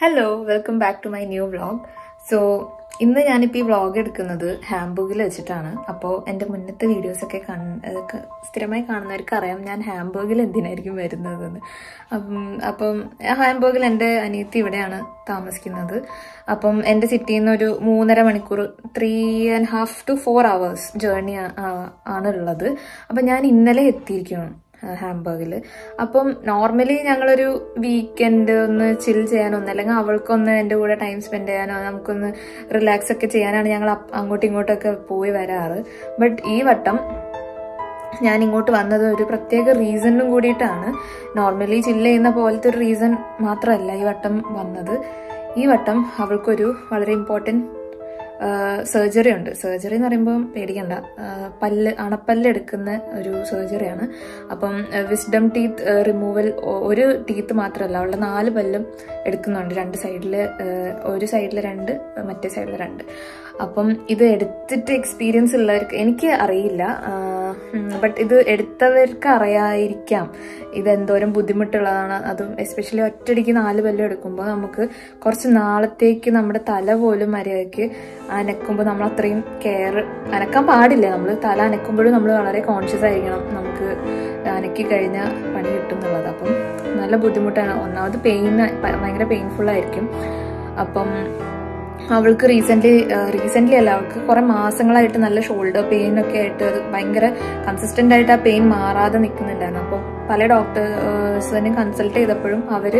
Hello welcome back to my new vlog so ഇന്ന് ഞാനിപ്പോൾ ഈ വ്ളോഗ് എടുക്കുന്നത് ഹാംബർഗിൽ വെച്ചിട്ടാണ് അപ്പോൾ എൻ്റെ മുന്നത്തെ വീഡിയോസൊക്കെ കണ് സ്ഥിരമായി കാണുന്നവർക്ക് അറിയാം ഞാൻ ഹാംബർഗിൽ എന്തിനായിരിക്കും വരുന്നതെന്ന് അപ്പം അപ്പം ഹാംബർഗിൽ എൻ്റെ അനിയത്തി ഇവിടെയാണ് താമസിക്കുന്നത് അപ്പം എൻ്റെ സിറ്റിയിൽ നിന്ന് ഒരു മൂന്നര മണിക്കൂർ three and half to four hours journey ആണുള്ളത് അപ്പം ഞാൻ ഇന്നലെ എത്തിയിരിക്കണം ഹാംബർഗിൽ അപ്പം നോർമലി ഞങ്ങളൊരു വീക്കെൻഡ് ഒന്ന് ചിൽ ചെയ്യാനോ ഒന്ന് അല്ലെങ്കിൽ അവൾക്കൊന്ന് എൻ്റെ കൂടെ ടൈം സ്പെൻഡ് ചെയ്യാനോ നമുക്കൊന്ന് റിലാക്സ് ഒക്കെ ചെയ്യാനാണ് ഞങ്ങൾ അങ്ങോട്ടും ഇങ്ങോട്ടൊക്കെ പോയി വരാറ് ബട്ട് ഈ വട്ടം ഞാൻ ഇങ്ങോട്ട് വന്നത് ഒരു പ്രത്യേക റീസണിനും കൂടിയിട്ടാണ് നോർമലി ചില്ല് ചെയ്യുന്ന പോലത്തെ ഒരു റീസൺ മാത്രമല്ല ഈ വട്ടം വന്നത് ഈ വട്ടം അവൾക്കൊരു വളരെ ഇമ്പോർട്ടൻറ്റ് സർജറി ഉണ്ട് സർജറി എന്ന് പറയുമ്പോൾ പേടിക്കണ്ട പല്ല് അണപ്പല്ല് എടുക്കുന്ന ഒരു സർജറിയാണ് അപ്പം വിസ്ഡം ടീത്ത് റിമൂവൽ ഒരു ടീത്ത് മാത്രമല്ല അവളുടെ നാല് പല്ലും എടുക്കുന്നുണ്ട് രണ്ട് സൈഡിൽ ഒരു സൈഡിൽ രണ്ട് മറ്റേ സൈഡിൽ രണ്ട് അപ്പം ഇത് എടുത്തിട്ട് എക്സ്പീരിയൻസ് ഉള്ളവർക്ക് എനിക്ക് അറിയില്ല ബട്ട് ഇത് എടുത്തവർക്ക് അറിയാതിരിക്കാം ഇത് എന്തോരം ബുദ്ധിമുട്ടുള്ളതാണ് അതും എസ്പെഷ്യലി ഒറ്റയടിക്ക് നാല് പല്ലും എടുക്കുമ്പോൾ നമുക്ക് കുറച്ച് നാളത്തേക്ക് നമ്മുടെ തല പോലും മര്യാദയ്ക്ക് അനക്കുമ്പോൾ നമ്മൾ അത്രയും കെയർ അനക്കാൻ പാടില്ല നമ്മൾ തല അനക്കുമ്പോഴും നമ്മൾ വളരെ കോൺഷ്യസ് ആയിരിക്കണം നമുക്ക് അനക്കി കഴിഞ്ഞാൽ പണി കിട്ടും എന്നുള്ളത് അപ്പം നല്ല ബുദ്ധിമുട്ടാണ് ഒന്നാമത് പെയിൻ ഭയങ്കര പെയിൻഫുൾ ആയിരിക്കും അപ്പം അവൾക്ക് റീസെന്റ് റീസെന്റ് അല്ല അവൾക്ക് കുറെ മാസങ്ങളായിട്ട് നല്ല ഷോൾഡർ പെയിൻ ഒക്കെ ആയിട്ട് ഭയങ്കര കൺസിസ്റ്റന്റ് ആയിട്ട് ആ പെയിൻ മാറാതെ നിൽക്കുന്നുണ്ടായിരുന്നു അപ്പോൾ പല ഡോക്ടേഴ്സിനെ കൺസൾട്ട് ചെയ്തപ്പോഴും അവര്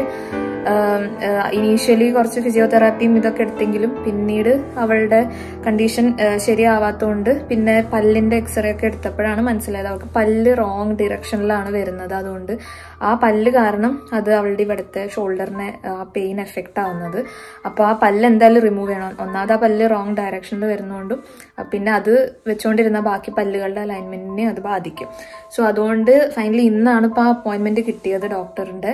ഇനീഷ്യലി കുറച്ച് ഫിസിയോതെറാപ്പിയും ഇതൊക്കെ എടുത്തെങ്കിലും പിന്നീട് അവളുടെ കണ്ടീഷൻ ശരിയാവാത്തതുകൊണ്ട് പിന്നെ പല്ലിന്റെ എക്സ്റേ ഒക്കെ എടുത്തപ്പോഴാണ് മനസ്സിലായത് അവൾക്ക് പല്ല് റോങ് ഡിറക്ഷനിലാണ് വരുന്നത് അതുകൊണ്ട് ആ പല്ല് കാരണം അത് അവളുടെ ഇവിടുത്തെ ഷോൾഡറിനെ ആ പെയിൻ എഫക്റ്റ് ആവുന്നത് അപ്പോൾ ആ പല്ല് എന്തായാലും റിമൂവ് ചെയ്യണം ഒന്നാമത് ആ പല്ല് റോങ് ഡയറക്ഷനിൽ വരുന്നതുകൊണ്ടും പിന്നെ അത് വെച്ചുകൊണ്ടിരുന്ന ബാക്കി പല്ലുകളുടെ അലൈൻമെന്റിനെ അത് ബാധിക്കും സോ അതുകൊണ്ട് ഫൈനലി ഇന്നാണ് ഇപ്പോൾ ആ അപ്പോയിന്റ്മെന്റ് കിട്ടിയത് ഡോക്ടറിന്റെ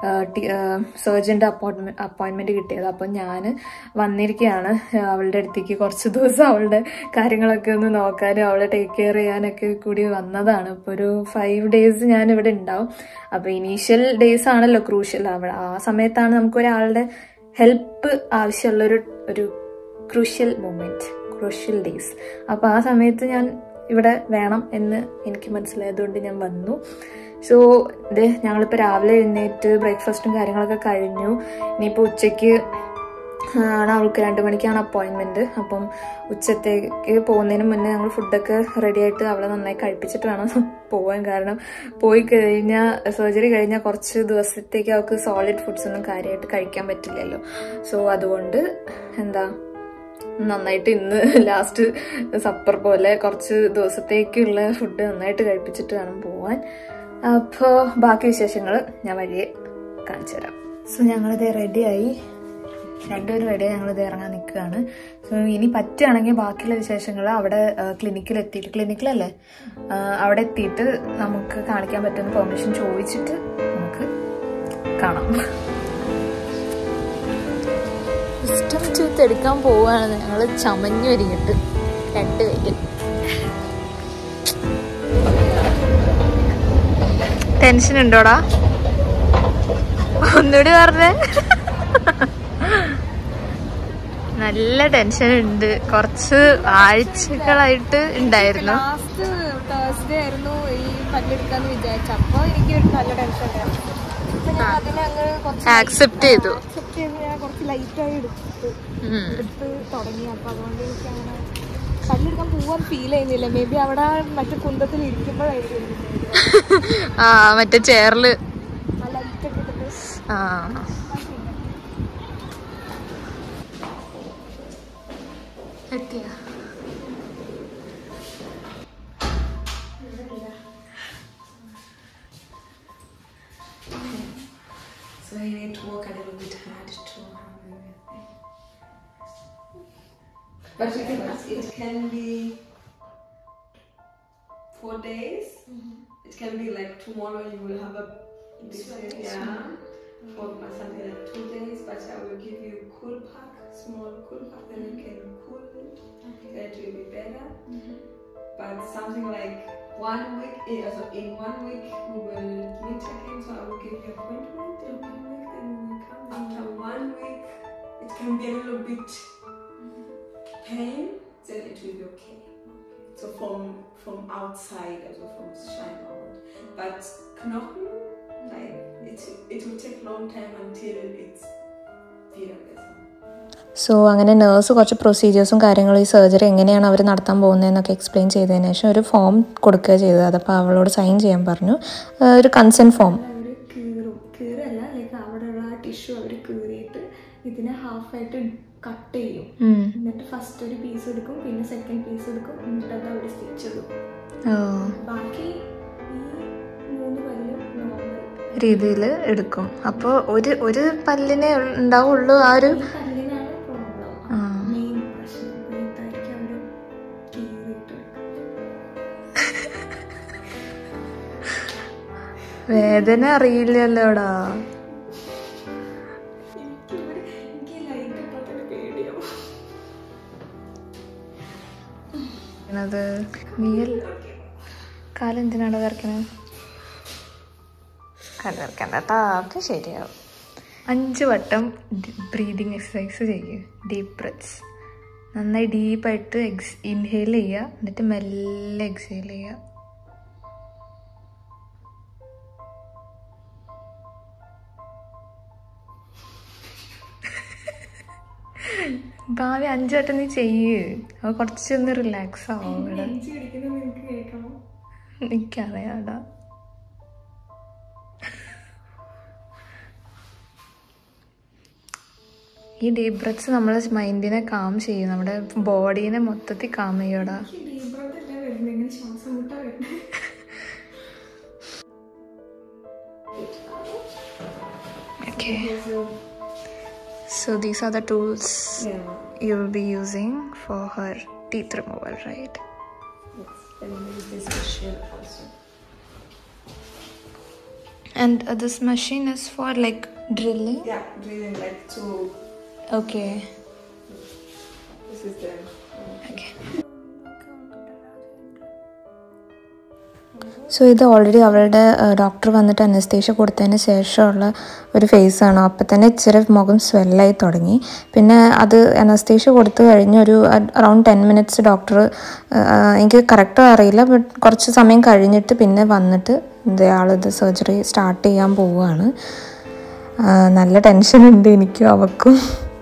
സർജന്റെ അപ്പോയിന്റ്മെന്റ് അപ്പോയിന്റ്മെന്റ് കിട്ടിയത് അപ്പം ഞാൻ വന്നിരിക്കുകയാണ് അവളുടെ അടുത്തേക്ക് കുറച്ച് ദിവസം അവളുടെ കാര്യങ്ങളൊക്കെ ഒന്ന് നോക്കാനും അവളെ ടേക്ക് കെയർ ചെയ്യാനൊക്കെ കൂടി വന്നതാണ് ഇപ്പോൾ ഒരു ഫൈവ് ഡേയ്സ് ഞാൻ ഇവിടെ ഉണ്ടാവും അപ്പോൾ ഇനീഷ്യൽ ഡേയ്സ് ആണല്ലോ ക്രൂഷ്യൽ അവിടെ ആ സമയത്താണ് നമുക്ക് ഒരാളുടെ ഹെൽപ്പ് ആവശ്യമുള്ളൊരു ഒരു ക്രൂഷ്യൽ മൂമെന്റ് ക്രൂഷ്യൽ ഡേയ്സ് അപ്പോൾ ആ സമയത്ത് ഞാൻ ഇവിടെ വേണം എന്ന് എനിക്ക് മനസ്സിലായതുകൊണ്ട് ഞാൻ വന്നു സോ ഇത് ഞങ്ങളിപ്പോൾ രാവിലെ എഴുന്നേറ്റ് ബ്രേക്ക്ഫാസ്റ്റും കാര്യങ്ങളൊക്കെ കഴിഞ്ഞു ഇനിയിപ്പോൾ ഉച്ചയ്ക്ക് ആണ് അവൾക്ക് രണ്ട് മണിക്കാണ് അപ്പോയിൻമെൻറ്റ് അപ്പം ഉച്ചത്തേക്ക് പോകുന്നതിന് മുന്നേ ഞങ്ങൾ ഫുഡൊക്കെ റെഡി ആയിട്ട് അവളെ നന്നായി കഴിപ്പിച്ചിട്ട് വേണം പോകാൻ കാരണം പോയി കഴിഞ്ഞാൽ സർജറി കഴിഞ്ഞാൽ കുറച്ച് ദിവസത്തേക്ക് അവൾക്ക് സോളിഡ് ഫുഡ്സ് ഒന്നും കാര്യമായിട്ട് കഴിക്കാൻ പറ്റില്ലല്ലോ സോ അതുകൊണ്ട് എന്താ നന്നായിട്ട് ഇന്ന് ലാസ്റ്റ് സപ്പർ പോലെ കുറച്ച് ദിവസത്തേക്കുള്ള ഫുഡ് നന്നായിട്ട് കഴിപ്പിച്ചിട്ട് വേണം പോവാൻ അപ്പോൾ ബാക്കി വിശേഷങ്ങൾ ഞാൻ വഴിയെ കാണിച്ചു തരാം സോ ഞങ്ങളിത് റെഡിയായി രണ്ടുപേരും റെഡിയായി ഞങ്ങളിത് ഇറങ്ങാൻ നിൽക്കുകയാണ് സോ ഇനി പറ്റുകയാണെങ്കിൽ ബാക്കിയുള്ള വിശേഷങ്ങൾ അവിടെ ക്ലിനിക്കിൽ എത്തിയിട്ട് ക്ലിനിക്കിലല്ലേ അവിടെ എത്തിയിട്ട് നമുക്ക് കാണിക്കാൻ പറ്റുന്ന പെർമിഷൻ ചോദിച്ചിട്ട് നമുക്ക് കാണാം ഇഷ്ടം ചൂത്ത് എടുക്കാൻ പോവാണ് ഞങ്ങൾ ചമഞ്ഞു വരികട്ട് രണ്ടുപേരും ടെൻഷൻ ഉണ്ടോടാ ഒന്നുകൂടി പറഞ്ഞേ നല്ല ടെൻഷൻ ഉണ്ട് കുറച്ച് ആഴ്ചകളായിട്ട് ഉണ്ടായിരുന്നു ലാസ്റ്റ് തേഴ്സ്ഡേ ആയിരുന്നു ഈ പല്ലെടുക്കാന്ന് വിചാരിച്ചു അപ്പൊ എനിക്ക് ഒരു നല്ല ടെൻഷൻ ഉണ്ടായിരുന്നു അപ്പൊ ഞാൻ അതിനെ അങ്ങ് കുറച്ച് ആക്സെപ്റ്റ് ചെയ്തു അക്സെപ്റ്റ് ചെയ്ത് ഞാൻ കുറച്ച് ലൈറ്റായി എടുത്ത് ഉം. എടുത്ത് തുടങ്ങി അപ്പൊ അതുകൊണ്ട് എനിക്ക് അങ്ങനെ പല്ലെടുക്കാൻ പോവാൻ ഫീൽ ചെയ്യുന്നില്ല മേ ബി അവിടെ മറ്റേ കുന്തത്തിൽ ഇരിക്കുമ്പോഴായിരിക്കും ആ മറ്റേ ചെയറില് ആ ലൈറ്റ് ഒക്കെ ഇട്ടിട്ട് ആ എത്തിയ So you need to work a little bit hard to But you can, it can be four days. It can be like tomorrow you will have a yeah, for something like two days. But I will give you cool pack, small cool pack, then you can cool it. That will be better. But something like one week, eh, so in one week we will meet again. So I will give you appointment in one week, then we will come after one week. can be a little bit pain, then it will be okay. So from from outside, also from shine out. But Knochen, like it, it will take long time until it's wieder besser. So അങ്ങനെ nurse കുറച്ച് പ്രൊസീജിയേഴ്സും കാര്യങ്ങളും ഈ surgery എങ്ങനെയാണ് അവർ നടത്താൻ പോകുന്നതെന്നൊക്കെ explain ചെയ്തതിന് ശേഷം ഒരു ഫോം കൊടുക്കുക ചെയ്തത് അതപ്പോൾ അവളോട് സൈൻ ചെയ്യാൻ പറഞ്ഞു ആ, ഒരു കൺസെൻറ്റ് ഫോം അവർ കീറും കീറല്ല ലൈക്ക് അവിടെയുള്ള ആ ടിഷ്യൂ അവർ കീറിയിട്ട് ഇതിനെ ഹാഫായിട്ട് കട്ട് ചെയ്യും എന്നിട്ട് ഫസ്റ്റ് ഒരു പീസ് എടുക്കും പിന്നെ സെക്കൻഡ് പീസ് എടുക്കും എന്നിട്ട് അത് അവർ സ്റ്റിച്ച് ഇടും ബാക്കി ഈ മൂന്ന് പല്ലും നോർമൽ രീതിയിൽ എടുക്കും അപ്പോൾ ഒരു ഒരു പല്ലിനെ ഉണ്ടാവുള്ളൂ ആ ഒരു ഈ പല്ലിനാണ് പ്രോബ്ലം ആ. മെയിൻ പ്രശ്നം ഇതായിരിക്കും അവർ കീറിയിട്ട് വേദന അറിയില്ലല്ലോടാ എനിക്ക് ഇവിടെ എനിക്ക് ഈ ലൈറ്റ് ഇപ്പോൾ തന്നെ പേടിയാവും അത് നീൽ കാലെന്തിനാണ് വരക്കണേ കാല് വരക്കണ്ട കേട്ടോ ഒക്കെ ശരിയാവും അഞ്ച് വട്ടം ബ്രീതിങ് എക്സസൈസ് ചെയ്യുക ഡീപ്പ് ബ്രെത്ത്സ് നന്നായി ഡീപ്പായിട്ട് എക്സ് ഇൻഹേൽ ചെയ്യുക എന്നിട്ട് മെല്ലെ എക്സേൽ ചെയ്യുക ഭാവി അഞ്ച് വട്ടം നീ ചെയ്യ് അത് കുറച്ചൊന്ന് റിലാക്സ് ആവും ഇവിടെ നെഞ്ച് പിടിക്കുന്നത് നിങ്ങൾക്ക് കേൾക്കണോ എനിക്കറിയാടാ ഈ ഡീപ് ബ്രത്ത്സ് നമ്മളെ മൈൻഡിനെ കാം ചെയ്യും നമ്മുടെ ബോഡീനെ മൊത്തത്തിൽ കാം ചെയ്യൂടാ എനിക്ക് ഡീപ് ബ്രത്ത് അല്ല വരുന്നത് ഇങ്ങനെ ശ്വാസം മുട്ട വരുന്നത് Okay. So these are the tools Yeah. you'll be using for her teeth removal, right? Yes. And we use this machine also. And uh, this machine is for like drilling. Yeah, drilling like to. Okay. This is the. Okay. So ഇത് already അവളുടെ doctor വന്നിട്ട് anaesthesia കൊടുത്തതിന് ശേഷമുള്ള ഒരു ഫേസാണ് അപ്പം തന്നെ ഇച്ചിരി മുഖം സ്വെല്ലായി തുടങ്ങി പിന്നെ അത് അനസ്തേഷ്യ കൊടുത്തു കഴിഞ്ഞ് ഒരു അറൗണ്ട് ടെൻ മിനിറ്റ്സ് ഡോക്ടർ എനിക്ക് കറക്റ്റ് അറിയില്ല ബട്ട് കുറച്ച് സമയം കഴിഞ്ഞിട്ട് പിന്നെ വന്നിട്ട് ഇയാളിത് സർജറി സ്റ്റാർട്ട് ചെയ്യാൻ പോവുകയാണ് ആ, നല്ല ടെൻഷൻ ഉണ്ട് എനിക്കും അവക്കും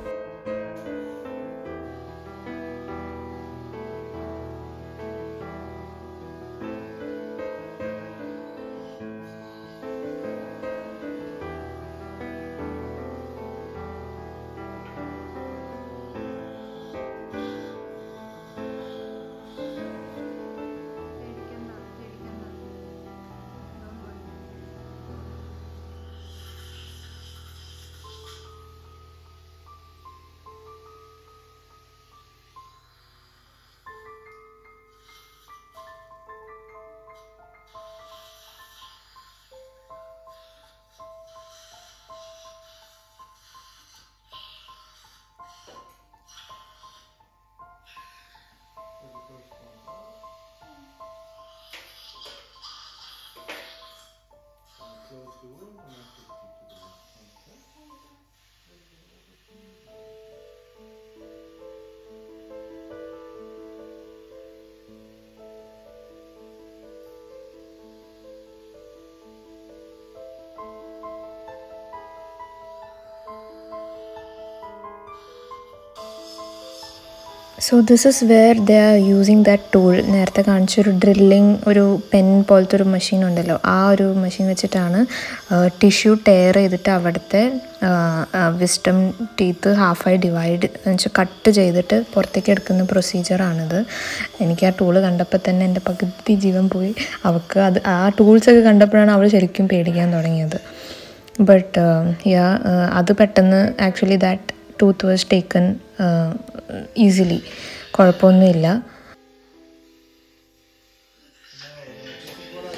so this is where the are using that tool നേരത്തെ കാണിച്ചൊരു ഡ്രില്ലിങ് ഒരു പെൻ പോലത്തെ ഒരു മെഷീൻ ഉണ്ടല്ലോ ആ ഒരു മെഷീൻ വെച്ചിട്ടാണ് ടിഷ്യൂ ടയർ ചെയ്തിട്ട് അവിടുത്തെ വിസ്റ്റം ടീത്ത് ഹാഫായി ഡിവൈഡ് എന്നുവെച്ചാൽ കട്ട് ചെയ്തിട്ട് പുറത്തേക്ക് എടുക്കുന്ന പ്രൊസീജിയറാണിത് എനിക്ക് ആ ടൂള് കണ്ടപ്പോൾ തന്നെ എൻ്റെ പകുതി ജീവൻ പോയി അവൾക്ക് അത് ആ ടൂൾസൊക്കെ കണ്ടപ്പോഴാണ് അവൾ ശരിക്കും പേടിക്കാൻ തുടങ്ങിയത് ബട്ട് യാ അത് പെട്ടെന്ന് actually that tooth was taken easily കുഴപ്പമൊന്നുമില്ല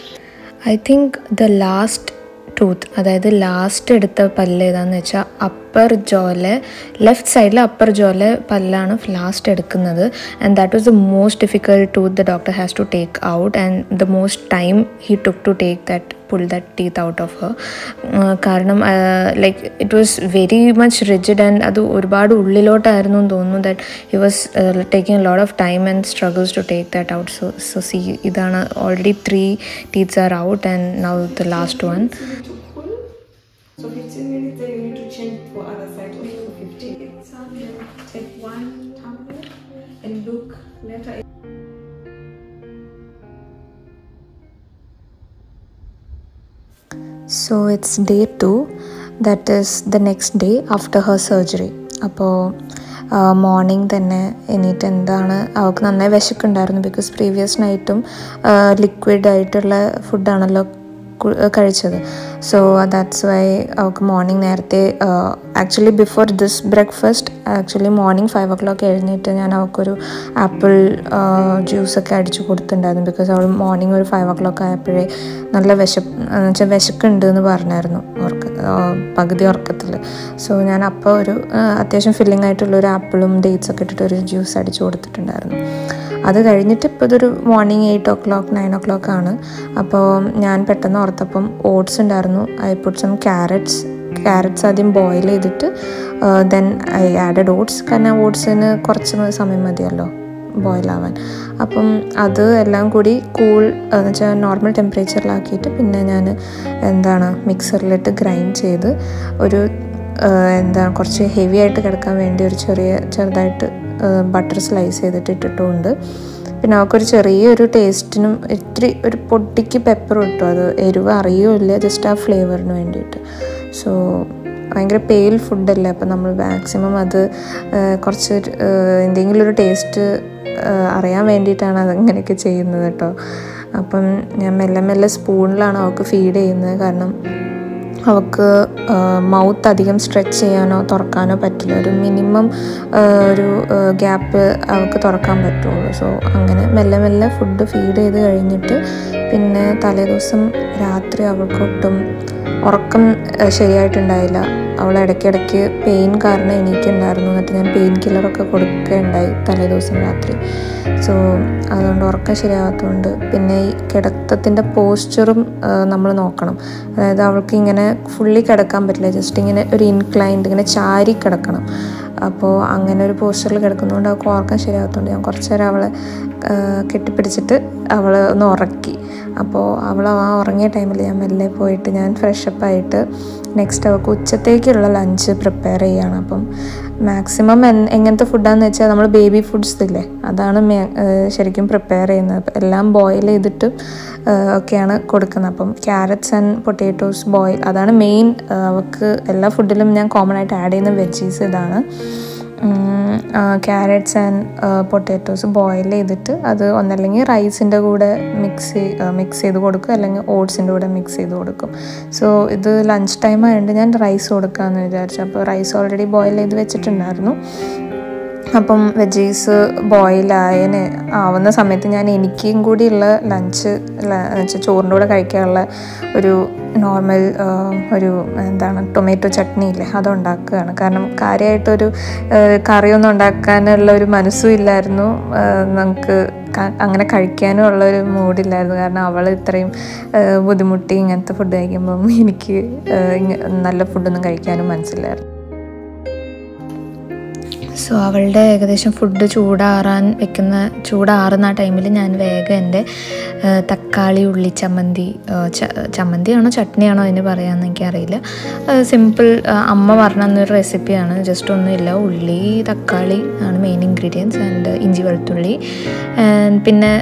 I think the last tooth അതായത് ലാസ്റ്റ് എടുത്ത പല്ല് ഏതാന്ന് വെച്ചാൽ അപ്പർ അപ്പർ ജോലെ ലെഫ്റ്റ് സൈഡിൽ അപ്പർ ജോലെ പല്ലാണ് ലാസ്റ്റ് എടുക്കുന്നത് and that was the most difficult tooth the doctor has to take out and the most time he took to take that pull that teeth out of her കാരണം like it was very much rigid and അത് ഒരുപാട് ഉള്ളിലോട്ടായിരുന്നു എന്ന് തോന്നുന്നു that he was taking lot of time and struggles to take that out so so see ഇതാണ് already three teeths are out and now the last one So 15 minutes, then you need to change for other side. Okay, for 15 minutes. Take one tablet and look later. So it's day two that is the next day after her surgery അപ്പോൾ morning തന്നെ എണീറ്റ് എന്താണ് അവൾക്ക് നന്നായി വിശക്കുണ്ടായിരുന്നു because previous നൈറ്റും liquid ആയിട്ടുള്ള ഫുഡാണല്ലോ കഴിച്ചത് സോ ദാറ്റ്സ് വൈ അവൾക്ക് മോർണിംഗ് നേരത്തെ actually before this breakfast actually morning five o'clock എഴുന്നേറ്റ് ഞാൻ അവൾക്കൊരു ആപ്പിൾ ജ്യൂസൊക്കെ അടിച്ചു കൊടുത്തിട്ടുണ്ടായിരുന്നു ബിക്കോസ് അവൾ മോർണിംഗ് ഒരു ഫൈവ് ഒ ക്ലോക്ക് ആയപ്പോഴേ നല്ല വിശപ്പ് എന്ന് വെച്ചാൽ വിശക്കുണ്ട് എന്ന് പറഞ്ഞായിരുന്നു ഉറക്ക പകുതി ഉറക്കത്തിൽ സോ ഞാൻ അപ്പോൾ ഒരു അത്യാവശ്യം ഫില്ലിംഗ് ആയിട്ടുള്ള ഒരു ആപ്പിളും ഡേറ്റ്സ് ഒക്കെ ഇട്ടിട്ട് ഒരു ജ്യൂസ് അടിച്ചു കൊടുത്തിട്ടുണ്ടായിരുന്നു അത് കഴിഞ്ഞിട്ട് ഇപ്പോൾ ഇതൊരു morning eight o'clock nine o'clock ആണ് അപ്പോൾ ഞാൻ പെട്ടെന്ന് ഓർത്തപ്പം ഓട്സ് ഉണ്ടായിരുന്നു I put some carrots carrots ആദ്യം ബോയിൽ ചെയ്തിട്ട് ദെൻ ഐ ആഡഡ് ഓട്സ് കാരണം ഓട്സിന് കുറച്ച് സമയം മതിയല്ലോ ബോയിലാവാൻ അപ്പം അത് എല്ലാം കൂടി കൂൾ എന്ന് വെച്ചാൽ നോർമൽ ടെമ്പറേച്ചറിലാക്കിയിട്ട് പിന്നെ ഞാൻ എന്താണ് മിക്സറിലിട്ട് ഗ്രൈൻഡ് ചെയ്ത് ഒരു എന്താ കുറച്ച് ഹെവി ആയിട്ട് കിടക്കാൻ വേണ്ടി ഒരു ചെറിയ ചെറുതായിട്ട് ബട്ടർ സ്ലൈസ് ചെയ്തിട്ട് ഇട്ടിട്ടുമുണ്ട് പിന്നെ അവൾക്കൊരു ചെറിയൊരു ടേസ്റ്റിനും ഇത്തിരി ഒരു പൊട്ടിക്ക് പെപ്പർ ഇട്ടു അത് എരിവ് അറിയുമില്ല ജസ്റ്റ് ആ ഫ്ലേവറിന് വേണ്ടിയിട്ട് സോ ഭയങ്കര പെയിൽ ഫുഡല്ലേ അപ്പം നമ്മൾ മാക്സിമം അത് കുറച്ച് എന്തെങ്കിലും ഒരു ടേസ്റ്റ് അറിയാൻ വേണ്ടിയിട്ടാണ് അതങ്ങനെയൊക്കെ ചെയ്യുന്നത് കേട്ടോ അപ്പം ഞാൻ മെല്ലെ മെല്ലെ സ്പൂണിലാണ് അവൾക്ക് ഫീഡ് ചെയ്യുന്നത് കാരണം അവൾക്ക് മൗത്ത് അധികം സ്ട്രെച്ച് ചെയ്യാനോ തുറക്കാനോ പറ്റില്ല ഒരു മിനിമം ഒരു ഗ്യാപ്പ് അവൾക്ക് തുറക്കാൻ പറ്റുള്ളൂ സോ അങ്ങനെ മെല്ലെ മെല്ലെ ഫുഡ് ഫീഡ് ചെയ്ത് കഴിഞ്ഞിട്ട് പിന്നെ തലേദിവസം രാത്രി അവൾക്കൊട്ടും ഉറക്കം ശരിയായിട്ടുണ്ടായില്ല അവൾ ഇടയ്ക്കിടയ്ക്ക് പെയിൻ കാരണം എണീക്കുണ്ടായിരുന്നു എന്നിട്ട് ഞാൻ പെയിൻ കില്ലറൊക്കെ കൊടുക്കുകയുണ്ടായി തലേദിവസം രാത്രി സോ അതുകൊണ്ട് ഉറക്കം ശരിയാകാത്തതുകൊണ്ട് പിന്നെ ഈ കിടത്തത്തിൻ്റെ പോസ്ചറും നമ്മൾ നോക്കണം അതായത് അവൾക്ക് ഇങ്ങനെ ഫുള്ളി കിടക്കാൻ പറ്റില്ല ജസ്റ്റ് ഇങ്ങനെ ഒരു ഇൻക്ലൈൻഡ് ഇങ്ങനെ ചാരി കിടക്കണം അപ്പോൾ അങ്ങനെ ഒരു പോസ്റ്ററിൽ കിടക്കുന്നതുകൊണ്ട് അവൾക്ക് ഉറക്കം ശരിയാകത്തുകൊണ്ട് ഞാൻ കുറച്ച് നേരം അവളെ കെട്ടിപ്പിടിച്ചിട്ട് അവൾ ഒന്ന് ഉറക്കി അപ്പോൾ അവൾ ആ ഉറങ്ങിയ ടൈമിൽ ഞാൻ മെല്ലെ പോയിട്ട് ഞാൻ ഫ്രഷപ്പ് ആയിട്ട് നെക്സ്റ്റ് അവൾക്ക് ഉച്ചത്തേക്കുള്ള ലഞ്ച് പ്രിപ്പയർ ചെയ്യുകയാണ് അപ്പം മാക്സിമം എങ്ങനത്തെ ഫുഡാന്ന് വെച്ചാൽ നമ്മൾ ബേബി ഫുഡ്സ് ഇല്ലേ അതാണ് ശരിക്കും പ്രിപ്പയർ ചെയ്യുന്നത് എല്ലാം ബോയിൽ ചെയ്തിട്ട് ഒക്കെയാണ് കൊടുക്കുന്നത് അപ്പം ക്യാരറ്റ്സ് ആൻഡ് പൊട്ടാറ്റോസ് ബോയിൽ അതാണ് മെയിൻ അവൾക്ക് എല്ലാ ഫുഡിലും ഞാൻ കോമൺ ആയിട്ട് ആഡ് ചെയ്യുന്ന വെജീസ് ഇതാണ് ക്യാരറ്റ്സ് ആൻഡ് പൊട്ടാറ്റോസ് ബോയിൽ ചെയ്തിട്ട് അത് ഒന്നല്ലെങ്കിൽ റൈസിൻ്റെ കൂടെ മിക്സ് മിക്സ് ചെയ്ത് കൊടുക്കും അല്ലെങ്കിൽ ഓട്സിൻ്റെ കൂടെ മിക്സ് ചെയ്ത് കൊടുക്കും സോ ഇത് ലഞ്ച് ടൈം ആയതുകൊണ്ട് ഞാൻ റൈസ് കൊടുക്കാമെന്ന് വിചാരിച്ചു അപ്പോൾ റൈസ് ഓൾറെഡി ബോയിൽ ചെയ്ത് വെച്ചിട്ടുണ്ടായിരുന്നു അപ്പം വെജീസ് ബോയിലായതിന് ആവുന്ന സമയത്ത് ഞാൻ എനിക്കും കൂടിയുള്ള ലഞ്ച് ചോറിൻ്റെ കൂടെ കഴിക്കാനുള്ള ഒരു നോർമൽ ഒരു എന്താണ് ടൊമാറ്റോ ചട്നി ഇല്ലേ അതുണ്ടാക്കുകയാണ് കാരണം കാര്യമായിട്ടൊരു കറിയൊന്നും ഉണ്ടാക്കാനുള്ള ഒരു മനസ്സും ഇല്ലായിരുന്നു നമുക്ക് അങ്ങനെ കഴിക്കാനും ഉള്ള ഒരു മൂഡില്ലായിരുന്നു കാരണം അവൾ ഇത്രയും ബുദ്ധിമുട്ടി ഇങ്ങനത്തെ ഫുഡ് കഴിക്കുമ്പം എനിക്ക് നല്ല ഫുഡൊന്നും കഴിക്കാനും മനസ്സിലായിരുന്നു സോ അവളുടെ ഏകദേശം ഫുഡ് ചൂടാറാൻ വെക്കുന്ന ചൂടാറുന്ന ആ ടൈമിൽ ഞാൻ വേഗം എൻ്റെ തക്കാളി ഉള്ളി ചമ്മന്തി ചമ്മന്തിയാണോ ചട്നിയാണോ അതിന് പറയാമെന്ന് എനിക്കറിയില്ല സിമ്പിൾ അമ്മ പറഞ്ഞ തന്നൊരു റെസിപ്പിയാണ് ജസ്റ്റ് ഒന്നുമില്ല ഉള്ളി തക്കാളി ആണ് മെയിൻ ഇൻഗ്രീഡിയൻസ് ആൻഡ് ഇഞ്ചി വെളുത്തുള്ളി പിന്നെ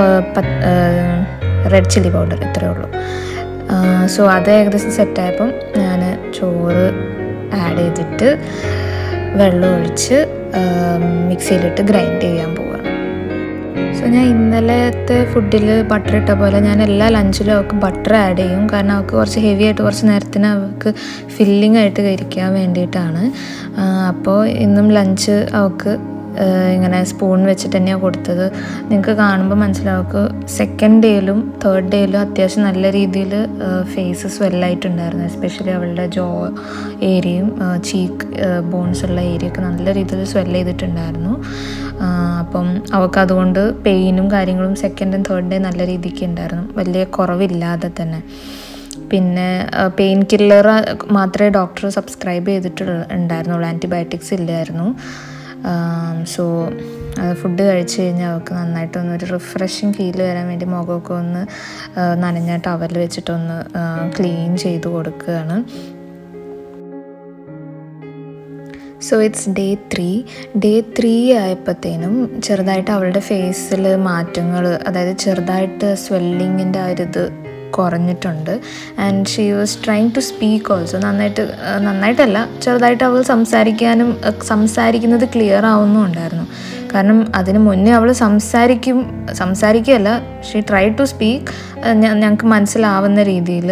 റെഡ് ചില്ലി പൗഡർ ഇത്രയേ ഉള്ളൂ സോ അത് ഏകദേശം സെറ്റായപ്പം ഞാൻ ചോറ് ആഡ് ചെയ്തിട്ട് വെള്ളം ഒഴിച്ച് മിക്സിയിലിട്ട് ഗ്രൈൻഡ് ചെയ്യാൻ പോവുകയാണ് സോ ഞാൻ ഇന്നലത്തെ ഫുഡിൽ ബട്ടർ ഇട്ട പോലെ ഞാൻ എല്ലാ ലഞ്ചിലും അവൾക്ക് ബട്ടർ ആഡ് ചെയ്യും കാരണം അവൾക്ക് കുറച്ച് ഹെവി ആയിട്ട് കുറച്ച് നേരത്തിന് അവൾക്ക് ഫില്ലിംഗ് ആയിട്ട് കഴിക്കാൻ വേണ്ടിയിട്ടാണ് അപ്പോൾ ഇന്നും ലഞ്ച് അവൾക്ക് ഇങ്ങനെ സ്പൂൺ വെച്ചിട്ട് തന്നെയാണ് കൊടുത്തത് നിങ്ങൾക്ക് കാണുമ്പോൾ മനസ്സിലാവും സെക്കൻഡ് ഡേയിലും തേർഡ് ഡേയിലും അത്യാവശ്യം നല്ല രീതിയിൽ ഫേസ് സ്വെല്ലായിട്ടുണ്ടായിരുന്നു എസ്പെഷ്യലി അവളുടെ ജോ ഏരിയയും ചീക്ക് ബോൺസ് ഉള്ള ഏരിയയൊക്കെ നല്ല രീതിയിൽ സ്വെൽ ചെയ്തിട്ടുണ്ടായിരുന്നു ആ, അപ്പം അവൾക്ക് അതുകൊണ്ട് പെയിനും കാര്യങ്ങളും സെക്കൻഡും തേർഡ് ഡേ നല്ല രീതിക്ക് ഉണ്ടായിരുന്നു വലിയ കുറവില്ലാതെ തന്നെ പിന്നെ പെയിൻ കില്ലർ മാത്രമേ ഡോക്ടർ സബ്സ്ക്രൈബ് ചെയ്തിട്ടുള്ള ഉണ്ടായിരുന്നുള്ളൂ ആൻറ്റിബയോട്ടിക്സ് ഇല്ലായിരുന്നു സോ ഫുഡ് കഴിച്ച് കഴിഞ്ഞാൽ അവൾക്ക് നന്നായിട്ടൊന്ന് ഒരു റിഫ്രഷിങ് ഫീൽ വരാൻ വേണ്ടി മുഖമൊക്കെ ഒന്ന് ആ, നനഞ്ഞ ടവൽ വെച്ചിട്ടൊന്ന് ക്ലീൻ ചെയ്ത് കൊടുക്കുകയാണ് so it's day three day three ആയപ്പോഴത്തേനും ചെറുതായിട്ട് അവളുടെ ഫേസിൽ മാറ്റങ്ങൾ അതായത് ചെറുതായിട്ട് സ്വെല്ലിങ്ങിൻ്റെ ആ ഒരു ഇത് കുറഞ്ഞിട്ടുണ്ട് and she was trying to speak also നന്നായിട്ട് ആ, നന്നായിട്ടല്ല ചെറുതായിട്ട് അവൾ സംസാരിക്കാനും ആ, സംസാരിക്കുന്നത് ക്ലിയർ ആവുന്നുണ്ടായിരുന്നു കാരണം അതിന് മുന്നേ അവൾ സംസാരിക്കും സംസാരിക്കുകയല്ല ഷീ ട്രൈ ടു സ്പീക്ക് ഞങ്ങൾക്ക് മനസ്സിലാവുന്ന രീതിയിൽ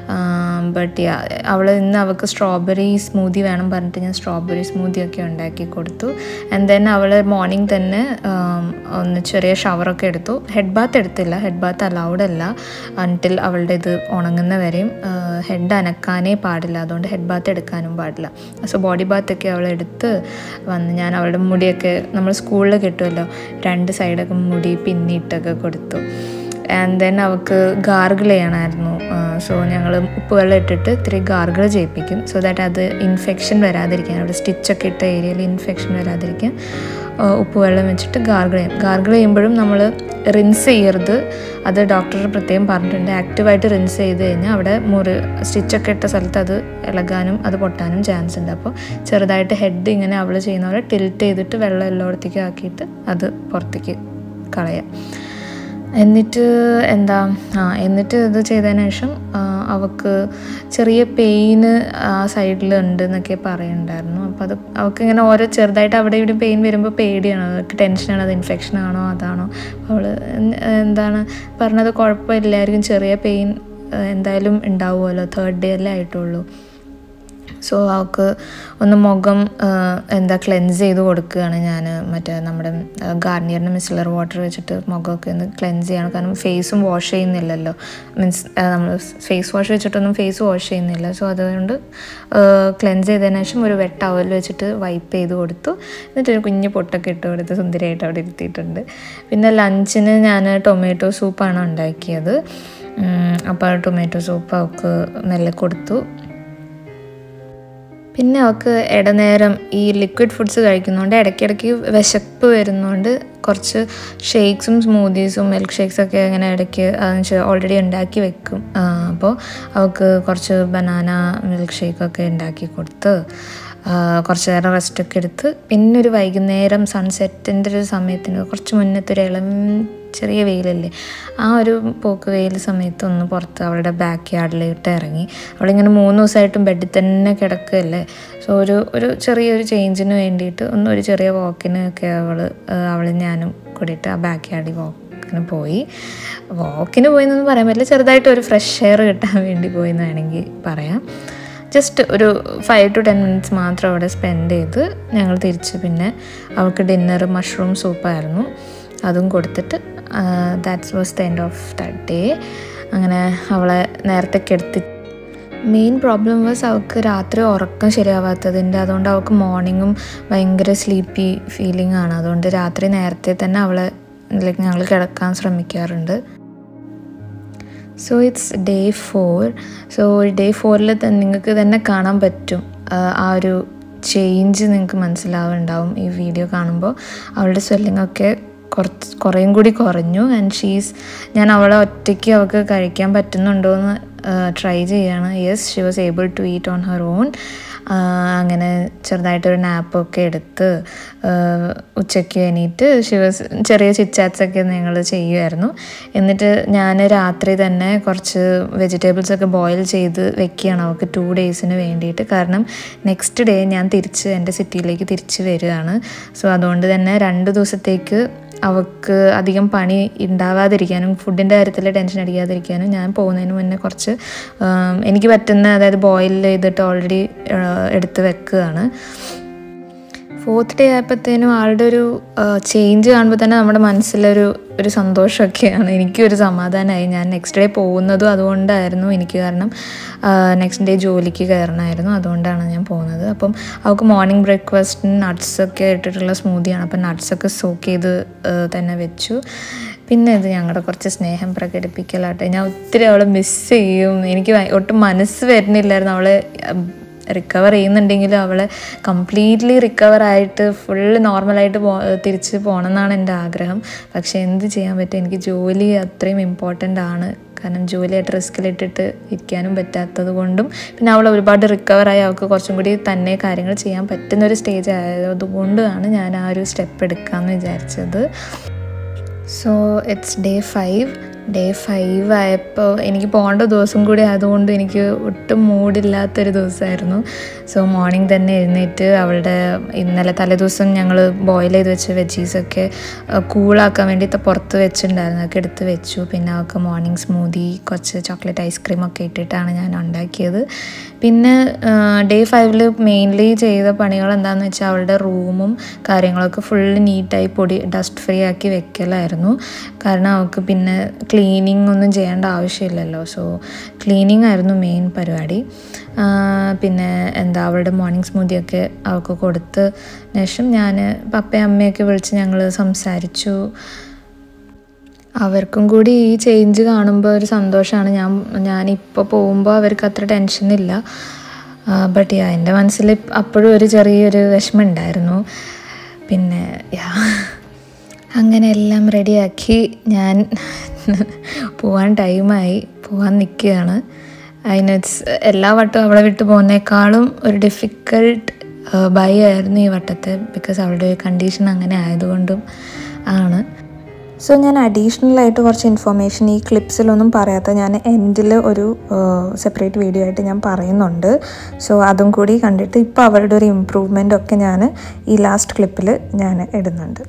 ബട്ട് അവൾ ഇന്ന് അവൾക്ക് സ്ട്രോബെറി സ്മൂതി വേണം പറഞ്ഞിട്ട് ഞാൻ സ്ട്രോബെറി സ്മൂതി ഒക്കെ ഉണ്ടാക്കി കൊടുത്തു ആൻഡ് ദെൻ അവൾ മോർണിംഗ് തന്നെ ആം, ഒന്ന് ചെറിയ ഷവറൊക്കെ എടുത്തു ഹെഡ് ബാത്ത് എടുത്തില്ല ഹെഡ് ബാത്ത് അലൗഡ് അല്ല അൺടിൽ അവളുടെ ഇത് ഉണങ്ങുന്ന വരെയും ഹെഡ് അനക്കാനേ പാടില്ല അതുകൊണ്ട് ഹെഡ് ബാത്ത് എടുക്കാനും പാടില്ല സോ ബോഡി ബാത്തൊക്കെ അവൾ എടുത്ത് വന്ന് ഞാൻ അവളുടെ മുടിയൊക്കെ നമ്മൾ സ്കൂളിൽ കിട്ടുമല്ലോ രണ്ട് സൈഡൊക്കെ മുടി പിന്നിട്ടൊക്കെ കൊടുത്തു ആൻഡ് ദെൻ അവൾക്ക് ഗാർഗിൾ ചെയ്യണമായിരുന്നു സോ ഞങ്ങൾ ഉപ്പുവെള്ളം ഇട്ടിട്ട് ഇത്തിരി ഗാർഗിൾ ചെയ്യിപ്പിക്കും സോ ദാറ്റ് അത് ഇൻഫെക്ഷൻ വരാതിരിക്കാൻ അവിടെ സ്റ്റിച്ചൊക്കെ ഇട്ട ഏരിയയിൽ ഇൻഫെക്ഷൻ വരാതിരിക്കാൻ ആ, ഉപ്പുവെള്ളം വെച്ചിട്ട് ഗാർഗിൾ ചെയ്യും ഗാർഗിൾ ചെയ്യുമ്പോഴും നമ്മൾ റിൻസ് ചെയ്യരുത് അത് ഡോക്ടർ പ്രത്യേകം പറഞ്ഞിട്ടുണ്ട് ആക്റ്റീവായിട്ട് റിൻസ് ചെയ്ത് കഴിഞ്ഞാൽ അവിടെ മുറി സ്റ്റിച്ചൊക്കെ ഇട്ട സ്ഥലത്ത് അത് ഇളകാനും അത് പൊട്ടാനും ചാൻസ് ഉണ്ട് അപ്പോൾ ചെറുതായിട്ട് ഹെഡ് ഇങ്ങനെ അവൾ ചെയ്യുന്ന പോലെ ടിൽറ്റ് ചെയ്തിട്ട് വെള്ളം എല്ലായിടത്തേക്കും ആക്കിയിട്ട് അത് പുറത്തേക്ക് കളയാം എന്നിട്ട് എന്താ ആ എന്നിട്ട് ഇത് ചെയ്തതിന് ശേഷം ആ, അവൾക്ക് ചെറിയ പെയിന് ആ സൈഡിൽ ഉണ്ട് എന്നൊക്കെ പറയുന്നുണ്ടായിരുന്നു അപ്പോൾ അത് അവൾക്ക് ഇങ്ങനെ ഓരോ ചെറുതായിട്ട് അവിടെ ഇവിടെ പെയിൻ വരുമ്പോൾ പേടിയാണ് അവൾക്ക് ടെൻഷനാണ് അത് ഇൻഫെക്ഷൻ ആണോ അതാണോ അവൾ എന്താണ് പറഞ്ഞത് കുഴപ്പമില്ലായിരിക്കും ചെറിയ പെയിൻ എന്തായാലും ഉണ്ടാവുമല്ലോ തേർഡ് ഡേ അല്ലേ ആയിട്ടുള്ളൂ സോ അവൾക്ക് ഒന്ന് മുഖം ആ, എന്താ ക്ലെൻസ് ചെയ്ത് കൊടുക്കുകയാണ് ഞാൻ മറ്റേ നമ്മുടെ ഗാർണിയറിൻ്റെ മിസ്ലർ വാട്ടർ വെച്ചിട്ട് മുഖമൊക്കെ ഒന്ന് ക്ലെൻസ് ചെയ്യണം കാരണം ഫേസും വാഷ് ചെയ്യുന്നില്ലല്ലോ മീൻസ് നമ്മൾ ഫേസ് വാഷ് വെച്ചിട്ടൊന്നും ഫേസ് വാഷ് ചെയ്യുന്നില്ല സോ അതുകൊണ്ട് ക്ലെൻസ് ചെയ്തതിന് ശേഷം ഒരു വെട്ട് ടവൽ വെച്ചിട്ട് വൈപ്പ് ചെയ്ത് കൊടുത്തു എന്നിട്ട് ഒരു കുഞ്ഞ് പൊട്ടൊക്കെ ഇട്ട് കൊടുത്ത് സുന്ദരിയായിട്ട് അവിടെ ഇരുത്തിയിട്ടുണ്ട് പിന്നെ ലഞ്ചിന് ഞാൻ ടൊമാറ്റോ സൂപ്പാണ് ഉണ്ടാക്കിയത് ഉം, അപ്പോൾ ടൊമാറ്റോ സൂപ്പ് അവൾക്ക് മെല്ലെ കൊടുത്തു പിന്നെ അവൾക്ക് ഇടനേരം ഈ ലിക്വിഡ് ഫുഡ്സ് കഴിക്കുന്നതുകൊണ്ട് ഇടയ്ക്കിടയ്ക്ക് വിശപ്പ് വരുന്നതുകൊണ്ട് കുറച്ച് ഷേക്സും സ്മൂത്തീസും മിൽക്ക് ഷേക്സൊക്കെ ഇങ്ങനെ ഇടയ്ക്ക് ഓൾറെഡി ഉണ്ടാക്കി വെക്കും ആ, അപ്പോൾ അവൾക്ക് കുറച്ച് ബനാന മിൽക്ക് ഷേക്കൊക്കെ ഉണ്ടാക്കി കൊടുത്ത് ആ, കുറച്ച് നേരം റെസ്റ്റൊക്കെ എടുത്ത് പിന്നെ ഒരു വൈകുന്നേരം സൺസെറ്റിൻ്റെ ഒരു സമയത്തിന് കുറച്ച് മുന്നത്തെ ഒരു ഇളം ചെറിയ വെയിലല്ലേ ആ ഒരു പോക്ക് വെയിൽ സമയത്ത് ഒന്ന് പുറത്ത് അവളുടെ ബാക്ക് യാർഡിലോട്ട് ഇറങ്ങി അവളിങ്ങനെ മൂന്ന് ദിവസമായിട്ടും ബെഡിൽ തന്നെ കിടക്കുകയല്ലേ സോ ഒരു ഒരു ചെറിയൊരു ചേഞ്ചിന് വേണ്ടിയിട്ട് ഒന്ന് ഒരു ചെറിയ വാക്കിന് ഒക്കെ അവൾ അവളും ഞാനും കൂടിയിട്ട് ആ ബാക്ക് യാർഡിൽ വാക്കിന് പോയി വാക്കിന് പോയി എന്നൊന്നും പറയാൻ പറ്റില്ല ചെറുതായിട്ട് ഒരു ഫ്രഷ് എയർ കിട്ടാൻ വേണ്ടി പോയി എന്ന് വേണമെങ്കിൽ പറയാം ജസ്റ്റ് ഒരു ഫൈവ് ടു ടെൻ മിനിറ്റ്സ് മാത്രം അവിടെ സ്പെൻഡ് ചെയ്ത് ഞങ്ങൾ തിരിച്ച് പിന്നെ അവൾക്ക് ഡിന്നർ മഷ്റൂം സൂപ്പായിരുന്നു അതും കൊടുത്തിട്ട് that's was the end of that day അങ്ങനെ അവളെ നേരത്തെ കെടുത്തി മെയിൻ പ്രോബ്ലം വാസ് അവൾക്ക് രാത്രി ഉറക്കം ശരിയാവാത്തതിൻ്റെ അതുകൊണ്ട് അവൾക്ക് മോർണിംഗും ഭയങ്കര സ്ലീപ്പി ഫീലിംഗ് ആണ് അതുകൊണ്ട് രാത്രി നേരത്തെ തന്നെ അവളെ ലൈക്ക് ഞങ്ങൾ കിടക്കാൻ ശ്രമിക്കാറുണ്ട് so it's day four so day ഫോറിൽ നിങ്ങൾക്ക് തന്നെ കാണാൻ പറ്റും ആ, ആ ഒരു ചേഞ്ച് നിങ്ങൾക്ക് മനസ്സിലാവുന്നുണ്ടാവും ഈ വീഡിയോ കാണുമ്പോൾ അവളുടെ സ്വെല്ലിംഗ് ഒക്കെ കുറച്ച് കുറേയും കൂടി കുറഞ്ഞു ആൻഡ് ഷീസ് ഞാൻ അവളെ ഒറ്റയ്ക്ക് അവൾക്ക് കഴിക്കാൻ പറ്റുന്നുണ്ടോ എന്ന് ട്രൈ ചെയ്യാണ് yes she was able to eat on her own അങ്ങനെ ചെറുതായിട്ടൊരു നാപ്പൊക്കെ എടുത്ത് ആ, ഉച്ചയ്ക്ക് എണീറ്റ് ഷി വാസ് ചെറിയ ചിറ്റാറ്റ്സ് ഒക്കെ ഞങ്ങൾ ചെയ്യുമായിരുന്നു എന്നിട്ട് ഞാൻ രാത്രി തന്നെ കുറച്ച് വെജിറ്റബിൾസ് ഒക്കെ ബോയിൽ ചെയ്ത് വെക്കുകയാണ് അവൾക്ക് ടു ഡേയ്സിന് വേണ്ടിയിട്ട് കാരണം നെക്സ്റ്റ് ഡേ ഞാൻ തിരിച്ച് എൻ്റെ സിറ്റിയിലേക്ക് തിരിച്ച് വരികയാണ് സോ അതുകൊണ്ട് തന്നെ രണ്ട് ദിവസത്തേക്ക് അവൾക്ക് അധികം പണി ഉണ്ടാവാതിരിക്കാനും ഫുഡിൻ്റെ കാര്യത്തിൽ ടെൻഷൻ അടിക്കാതിരിക്കാനും ഞാൻ പോകുന്നതിന് മുന്നേ കുറച്ച് ആം, എനിക്ക് പറ്റുന്ന അതായത് ബോയിൽ ചെയ്തിട്ട് ഓൾറെഡി എടുത്ത് വെക്കുകയാണ് ഫോർത്ത് ഡേ ആയപ്പോഴത്തേനും ആളുടെ ഒരു ചേഞ്ച് കാണുമ്പോൾ തന്നെ നമ്മുടെ മനസ്സിലൊരു ഒരു സന്തോഷമൊക്കെയാണ് എനിക്കൊരു സമാധാനമായി ഞാൻ നെക്സ്റ്റ് ഡേ പോകുന്നതും അതുകൊണ്ടായിരുന്നു എനിക്ക് കാരണം നെക്സ്റ്റ് ഡേ ജോലിക്ക് കയറണമായിരുന്നു അതുകൊണ്ടാണ് ഞാൻ പോകുന്നത് അപ്പം അവൾക്ക് മോർണിംഗ് ബ്രേക്ക്ഫാസ്റ്റിന് നട്ട്സൊക്കെ ഇട്ടിട്ടുള്ള സ്മൂത്തിയാണ് അപ്പം നട്ട്സൊക്കെ സോക്ക് ചെയ്ത് ആ, തന്നെ വെച്ചു പിന്നെ ഇത് ഞങ്ങളുടെ കുറച്ച് സ്നേഹം പ്രകടിപ്പിക്കലാട്ടെ ഞാൻ ഒത്തിരി അവളെ മിസ് ചെയ്യും എനിക്ക് ഭയ- ഒട്ടും മനസ്സ് വരുന്നില്ലായിരുന്നു അവളെ റിക്കവർ ചെയ്യുന്നുണ്ടെങ്കിലും അവളെ കംപ്ലീറ്റ്ലി റിക്കവർ ആയിട്ട് ഫുള്ള് നോർമലായിട്ട് പോ തിരിച്ച് പോകണം എന്നാണ് എൻ്റെ ആഗ്രഹം പക്ഷേ എന്ത് ചെയ്യാൻ പറ്റും എനിക്ക് ജോലി അത്രയും ഇമ്പോർട്ടൻ്റ് ആണ് കാരണം ജോലിയായിട്ട് റിസ്കിലിട്ടിട്ട് ഇരിക്കാനും പറ്റാത്തത് കൊണ്ടും പിന്നെ അവൾ ഒരുപാട് റിക്കവറായി അവൾക്ക് കുറച്ചും കൂടി തന്നെ കാര്യങ്ങൾ ചെയ്യാൻ പറ്റുന്ന ഒരു സ്റ്റേജ് ആയതുകൊണ്ടാണ് ഞാൻ ആ ഒരു സ്റ്റെപ്പ് എടുക്കാമെന്ന് വിചാരിച്ചത് so it's day five day five ആയപ്പോൾ എനിക്ക് പോകേണ്ട ദിവസം കൂടി ആയതുകൊണ്ട് എനിക്ക് ഒട്ടും മൂഡില്ലാത്തൊരു ദിവസമായിരുന്നു സോ മോർണിംഗ് തന്നെ എഴുന്നേറ്റ് അവളുടെ ഇന്നലെ തലേദിവസം ഞങ്ങൾ ബോയിൽ ചെയ്ത് വെച്ച വെജീസൊക്കെ കൂളാക്കാൻ വേണ്ടി ത- പുറത്ത് വെച്ചിട്ടുണ്ടായിരുന്നു അതൊക്കെ എടുത്ത് വെച്ചു പിന്നെ അവൾക്ക് മോർണിംഗ് സ്മൂതി കുറച്ച് ചോക്ലേറ്റ് ഐസ്ക്രീം ഒക്കെ ഇട്ടിട്ടാണ് ഞാൻ ഉണ്ടാക്കിയത് പിന്നെ ഡേ ഫൈവിൽ മെയിൻലി ചെയ്ത പണികൾ എന്താണെന്ന് വെച്ചാൽ അവളുടെ റൂമും കാര്യങ്ങളൊക്കെ ഫുള്ള് നീറ്റായി പൊടി ഡസ്റ്റ് ഫ്രീ ആക്കി വെക്കലായിരുന്നു കാരണം അവൾക്ക് പിന്നെ ക്ലീനിങ് ഒന്നും ചെയ്യേണ്ട ആവശ്യമില്ലല്ലോ സോ ക്ലീനിങ് ആയിരുന്നു മെയിൻ പരിപാടി ആ, പിന്നെ എന്താ അവളുടെ മോർണിംഗ് സ്മൂതിയൊക്കെ അവൾക്ക് കൊടുത്ത് ശേഷം ഞാൻ പപ്പയും അമ്മയൊക്കെ വിളിച്ച് ഞങ്ങൾ സംസാരിച്ചു അവർക്കും കൂടി ഈ ചേഞ്ച് കാണുമ്പോൾ ഒരു സന്തോഷമാണ് ഞാൻ ഞാനിപ്പോൾ പോകുമ്പോൾ അവർക്ക് അത്ര ടെൻഷനില്ല ബട്ട് യാ എൻ്റെ മനസ്സിൽ അപ്പോഴും ഒരു ചെറിയൊരു വിഷമം ഉണ്ടായിരുന്നു പിന്നെ യാ അങ്ങനെ എല്ലാം റെഡിയാക്കി ഞാൻ പോവാൻ ടൈമായി പോവാൻ നിൽക്കുകയാണ് അതിന് it's എല്ലാ വട്ടവും അവളെ വിട്ട് പോകുന്നേക്കാളും ഒരു ഡിഫിക്കൾട്ട് ബൈ ആയിരുന്നു ഈ വട്ടത്തെ ബിക്കോസ് അവളുടെ ഒരു കണ്ടീഷൻ അങ്ങനെ ആയതുകൊണ്ടും ആണ് സോ ഞാൻ അഡീഷണൽ ആയിട്ട് കുറച്ച് ഇൻഫർമേഷൻ ഈ ക്ലിപ്സിലൊന്നും പറയാത്ത ഞാൻ എൻഡിൽ ഒരു സെപ്പറേറ്റ് വീഡിയോ ആയിട്ട് ഞാൻ പറയുന്നുണ്ട് സോ അതും കൂടി കണ്ടിട്ട് ഇപ്പോൾ അവരുടെ ഒരു ഇമ്പ്രൂവ്മെൻ്റ് ഒക്കെ ഞാൻ ഈ ലാസ്റ്റ് ക്ലിപ്പിൽ ഞാൻ ഇടുന്നുണ്ട്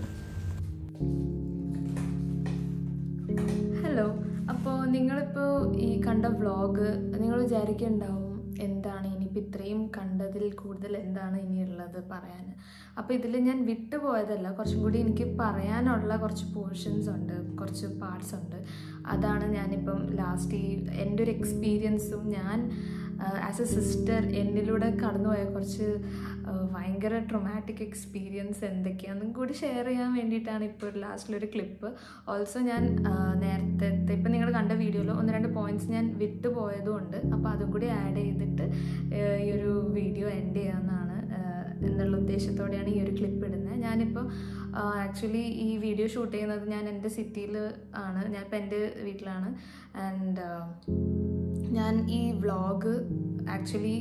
ഹലോ അപ്പോൾ നിങ്ങളിപ്പോൾ ഈ കണ്ട വ്ളോഗ് നിങ്ങൾ വിചാരിക്കുന്നുണ്ടാവും എന്താണ് ഇനിയിപ്പോൾ ഇത്രയും കണ്ടതിൽ കൂടുതൽ എന്താണ് ഇനിയുള്ളത് പറയാൻ അപ്പോൾ ഇതിൽ ഞാൻ വിട്ടുപോയതല്ല കുറച്ചും കൂടി എനിക്ക് പറയാനുള്ള കുറച്ച് പോർഷൻസ് ഉണ്ട് കുറച്ച് പാർട്സ് ഉണ്ട് അതാണ് ഞാനിപ്പം ലാസ്റ്റ് ഈ എൻ്റെ ഒരു എക്സ്പീരിയൻസും ഞാൻ ആസ് എ സിസ്റ്റർ എന്നിലൂടെ കടന്നുപോയ കുറച്ച് ആ, ഭയങ്കര ട്രൊമാറ്റിക് എക്സ്പീരിയൻസ് എന്തൊക്കെയാണെന്നും കൂടി ഷെയർ ചെയ്യാൻ വേണ്ടിയിട്ടാണ് ഇപ്പോൾ ലാസ്റ്റിലൊരു ക്ലിപ്പ് ഓൾസോ ഞാൻ ആ, നേരത്തെ ഇപ്പം നിങ്ങൾ കണ്ട വീഡിയോയിൽ ഒന്ന് രണ്ട് പോയിന്റ്സ് ഞാൻ വിട്ടു പോയതുകൊണ്ട് അപ്പോൾ അതും കൂടി ആഡ് ചെയ്തിട്ട് ആ, ഈ ഒരു വീഡിയോ എൻഡ് ചെയ്യാമെന്നാണ് ആ, എന്നുള്ള ഉദ്ദേശത്തോടെയാണ് ഈ ഒരു ക്ലിപ്പ് ഇടുന്നത് ഞാനിപ്പോൾ ആക്ച്വലി ഈ വീഡിയോ ഷൂട്ട് ചെയ്യുന്നത് ഞാൻ എൻ്റെ സിറ്റിയിൽ ആണ് ഞാനിപ്പോൾ എൻ്റെ വീട്ടിലാണ് ആൻഡ് ഞാൻ ഈ വ്ളോഗ് ആക്ച്വലി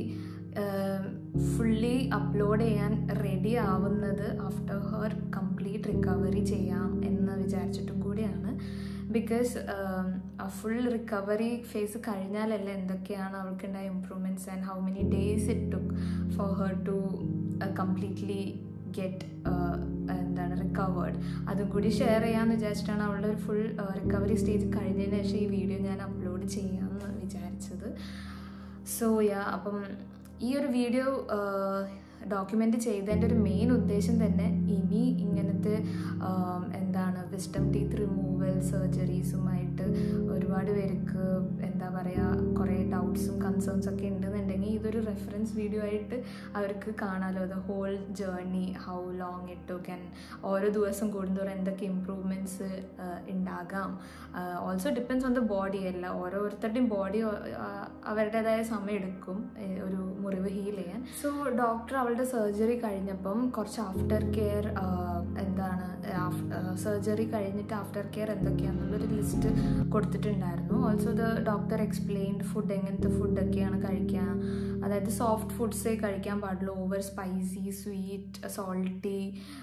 ഫുള്ളി അപ്ലോഡ് ചെയ്യാൻ റെഡി ആവുന്നത് ആഫ്റ്റർ ഹെർ കംപ്ലീറ്റ് റിക്കവറി ചെയ്യാം എന്ന് വിചാരിച്ചിട്ടും കൂടിയാണ് ബിക്കോസ് ഫുൾ റിക്കവറി ഫേസ് കഴിഞ്ഞാലല്ലേ എന്തൊക്കെയാണ് അവൾക്കുണ്ടായ improvements and how many days it took for her to completely get എന്താണ് റിക്കവേർഡ് അതും കൂടി ഷെയർ ചെയ്യാമെന്ന് വിചാരിച്ചിട്ടാണ് അവളുടെ ഒരു ഫുൾ റിക്കവറി സ്റ്റേജ് കഴിഞ്ഞതിന് ശേഷം ഈ വീഡിയോ ഞാൻ അപ്ലോഡ് ചെയ്യാമെന്ന് വിചാരിച്ചത് സോ യാ അപ്പം ഈ ഒരു വീഡിയോ ഡോക്യുമെൻ്റ് ചെയ്തതിൻ്റെ ഒരു മെയിൻ ഉദ്ദേശം തന്നെ ഇനി ഇങ്ങനത്തെ ആം, എന്താണ് വിസ്റ്റം ടീത്ത് റിമൂവൽ സർജറീസുമായിട്ട് ഒരുപാട് പേർക്ക് എന്താ പറയുക കുറേ ഡൗട്ട്സും കൺസേൺസ് ഒക്കെ ഉണ്ടെന്നുണ്ടെങ്കിൽ ഇതൊരു റെഫറൻസ് വീഡിയോ ആയിട്ട് അവർക്ക് കാണാമല്ലോ the whole journey how long it took and ഓരോ ദിവസം കൂടുന്തോറും എന്തൊക്കെ ഇമ്പ്രൂവ്മെൻറ്റ്സ് ഉണ്ടാകാം also depends on the body അല്ല ഓരോരുത്തരുടെയും ബോഡി അവരുടേതായ സമയം എടുക്കും ഏഹ്, ഒരു മുറിവ് ഹീൽ ചെയ്യാൻ സോ ഡോക്ടർ അവളുടെ സർജറി കഴിഞ്ഞപ്പം കുറച്ച് ആഫ്റ്റർ കെയർ എന്താണ് സർജറി കഴിഞ്ഞിട്ട് ആഫ്റ്റർ കെയർ എന്തൊക്കെയാണെന്നുള്ളൊരു ലിസ്റ്റ് കൊടുത്തിട്ടുണ്ടായിരുന്നു also the doctor explained food എങ്ങനത്തെ ഫുഡൊക്കെയാണ് കഴിക്കുക അതായത് സോഫ്റ്റ് ഫുഡ്സേ കഴിക്കാൻ പാടുള്ളൂ over spicy sweet salty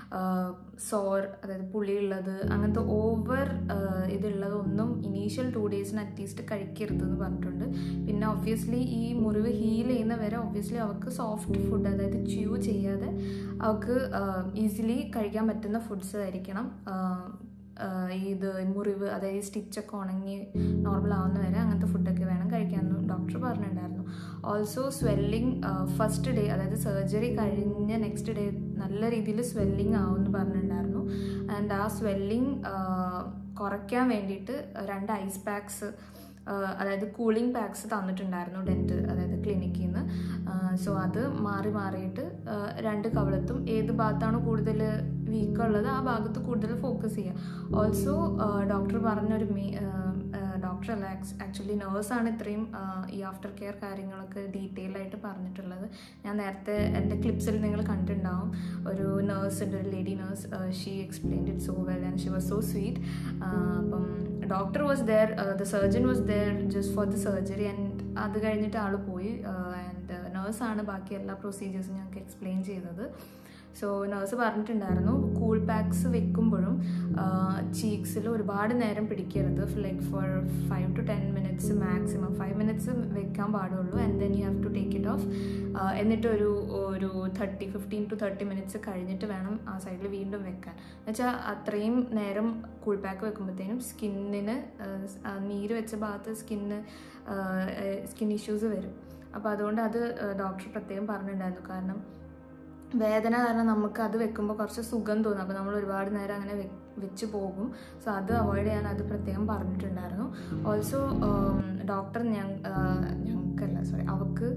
sour അതായത് പുളിയുള്ളത് അങ്ങനത്തെ ഓവർ ഇതുള്ളതൊന്നും ഇനീഷ്യൽ ടു ഡേയ്സിന് അറ്റ്ലീസ്റ്റ് കഴിക്കരുതെന്ന് പറഞ്ഞിട്ടുണ്ട് പിന്നെ ഒബ്വിയസ്ലി ഈ മുറിവ് ഹീൽ ചെയ്യുന്ന വരെ ഒബ്വിയസ്ലി അവർക്ക് സോഫ്റ്റ് ഫുഡ് അതായത് ച്യൂ ചെയ്യാതെ അവർക്ക് ഈസിലി കഴിക്കാൻ പറ്റുന്ന ഫുഡ്സ് ആയിരിക്കണം ഇത് മുറിവ് അതായത് സ്റ്റിച്ചൊക്കെ ഉണങ്ങി നോർമൽ ആവുന്ന വരെ അങ്ങനത്തെ ഫുഡൊക്കെ വേണം കഴിക്കാമെന്ന് ഡോക്ടർ പറഞ്ഞിട്ടുണ്ടായിരുന്നു ഓൾസോ സ്വെല്ലിങ് ഫസ്റ്റ് ഡേ അതായത് സർജറി കഴിഞ്ഞ നെക്സ്റ്റ് ഡേ നല്ല രീതിയിൽ സ്വെല്ലിങ് ആവുമെന്ന് പറഞ്ഞിട്ടുണ്ടായിരുന്നു ആൻഡ് ആ സ്വെല്ലിങ് കുറയ്ക്കാൻ വേണ്ടിയിട്ട് രണ്ട് ഐസ് പാക്സ് അതായത് കൂളിംഗ് പാക്സ് തന്നിട്ടുണ്ടായിരുന്നു ഡെൻറ്റ് അതായത് ക്ലിനിക്കിൽ നിന്ന് സോ അത് മാറി മാറിയിട്ട് രണ്ട് കവളത്തും ഏത് ഭാഗത്താണോ കൂടുതൽ വീക്ക് ഉള്ളത് ആ ഭാഗത്ത് കൂടുതൽ ഫോക്കസ് ചെയ്യുക ഓൾസോ ഡോക്ടർ പറഞ്ഞൊരു മീ ഡോക്ടർ അല്ല ആക്ച്വലി നേഴ്സാണ് ഇത്രയും ഈ ആഫ്റ്റർ കെയർ കാര്യങ്ങളൊക്കെ ഡീറ്റെയിൽ ആയിട്ട് പറഞ്ഞിട്ടുള്ളത് ഞാൻ നേരത്തെ എൻ്റെ ക്ലിപ്സിൽ നിങ്ങൾ കണ്ടിട്ടുണ്ടാവും ഒരു നേഴ്സ് ഉണ്ട് ഒരു lady nurse she explain it so well and she was so sweet അപ്പം doctor was there the surgeon was there just for the surgery and അത് കഴിഞ്ഞിട്ട് ആൾ പോയി ആൻഡ് നേഴ്സാണ് ബാക്കി എല്ലാ പ്രൊസീജിയേഴ്സും ഞങ്ങൾക്ക് എക്സ്പ്ലെയിൻ ചെയ്തത് സോ നേഴ്സ് പറഞ്ഞിട്ടുണ്ടായിരുന്നു കൂൾ പാക്സ് വെക്കുമ്പോഴും ചീക്സിൽ ഒരുപാട് നേരം പിടിക്കരുത് like four five to ten minutes maximum five minutes വെക്കാൻ പാടുള്ളൂ and then you have to take it off എന്നിട്ട് ഒരു ഒരു thirty fifteen to thirty minutes കഴിഞ്ഞിട്ട് വേണം ആ സൈഡിൽ വീണ്ടും വെക്കാൻ എന്നുവെച്ചാൽ അത്രയും നേരം കൂൾ പാക്ക് വെക്കുമ്പോഴത്തേനും സ്കിന്നിന് നീര് വെച്ച ഭാഗത്ത് സ്കിന്ന് സ്കിൻ ഇഷ്യൂസ് വരും അപ്പോൾ അതുകൊണ്ട് അത് ഡോക്ടർ പ്രത്യേകം പറഞ്ഞിട്ടുണ്ടായിരുന്നു കാരണം വേദന കാരണം നമുക്ക് അത് വെക്കുമ്പോൾ കുറച്ച് സുഖം തോന്നും അപ്പോൾ നമ്മൾ ഒരുപാട് നേരം അങ്ങനെ വെച്ച് പോകും സോ അത് അവോയ്ഡ് ചെയ്യാൻ അത് പ്രത്യേകം പറഞ്ഞിട്ടുണ്ടായിരുന്നു ഓൾസോ ഡോക്ടർ ഞങ്ങൾക്കല്ല സോറി അവൾക്ക്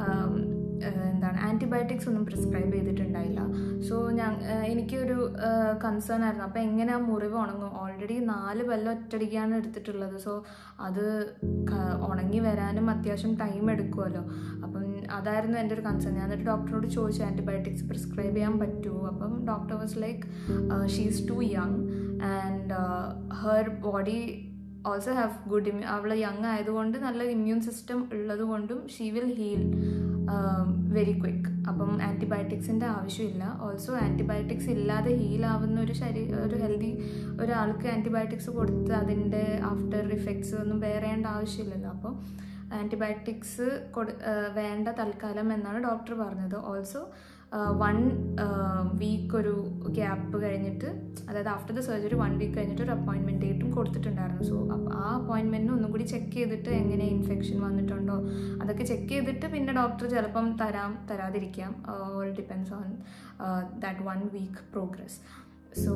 എന്താണ് ആൻറ്റിബയോട്ടിക്സ് ഒന്നും പ്രിസ്ക്രൈബ് ചെയ്തിട്ടുണ്ടായില്ല സോ ഞാൻ എനിക്കൊരു കൺസേൺ ആയിരുന്നു അപ്പോൾ എങ്ങനെ ആ മുറിവ് ഉണങ്ങും ഓൾറെഡി നാല് പല്ല് ഒറ്റടിക്കാണ് എടുത്തിട്ടുള്ളത് സോ അത് ഉണങ്ങി വരാനും അത്യാവശ്യം ടൈം എടുക്കുമല്ലോ അപ്പം അതായിരുന്നു എൻ്റെ ഒരു കൺസേൺ ഞാൻ എന്നിട്ട് ഡോക്ടറോട് ചോദിച്ചു ആൻറ്റിബയോട്ടിക്സ് പ്രിസ്ക്രൈബ് ചെയ്യാൻ പറ്റുമോ അപ്പം doctor was like she is too young and her body also have good immune അവൾ യങ് ആയതുകൊണ്ട് നല്ല ഇമ്മ്യൂൺ സിസ്റ്റം ഉള്ളത് കൊണ്ടും she will heal very quick അപ്പം ആൻറ്റിബയോട്ടിക്സിൻ്റെ ആവശ്യമില്ല ഓൾസോ ആൻറ്റിബയോട്ടിക്സ് ഇല്ലാതെ ഹീൽ ആവുന്ന ഒരു ശരീ ഒരു ഹെൽത്തി ഒരാൾക്ക് ആൻറ്റിബയോട്ടിക്സ് കൊടുത്ത് അതിൻ്റെ ആഫ്റ്റർ ഇഫക്ട്സ് ഒന്നും വേറേണ്ട ആവശ്യമില്ലല്ലോ അപ്പോൾ ആൻറ്റിബയോട്ടിക്സ് കൊടു വേണ്ട തൽക്കാലം എന്നാണ് ഡോക്ടർ പറഞ്ഞത് ഓൾസോ വൺ വീക്ക് ഒരു ഗ്യാപ്പ് കഴിഞ്ഞിട്ട് അതായത് after the surgery one week കഴിഞ്ഞിട്ട് ഒരു അപ്പോയിൻമെൻറ്റ് ഡേറ്റും കൊടുത്തിട്ടുണ്ടായിരുന്നു സോ അപ്പോൾ ആ അപ്പോയിൻമെൻറ്റിന് ഒന്നും കൂടി ചെക്ക് ചെയ്തിട്ട് എങ്ങനെ ഇൻഫെക്ഷൻ വന്നിട്ടുണ്ടോ അതൊക്കെ ചെക്ക് ചെയ്തിട്ട് പിന്നെ ഡോക്ടർ ചിലപ്പം തരാം തരാതിരിക്കാം all depends on that one week progress so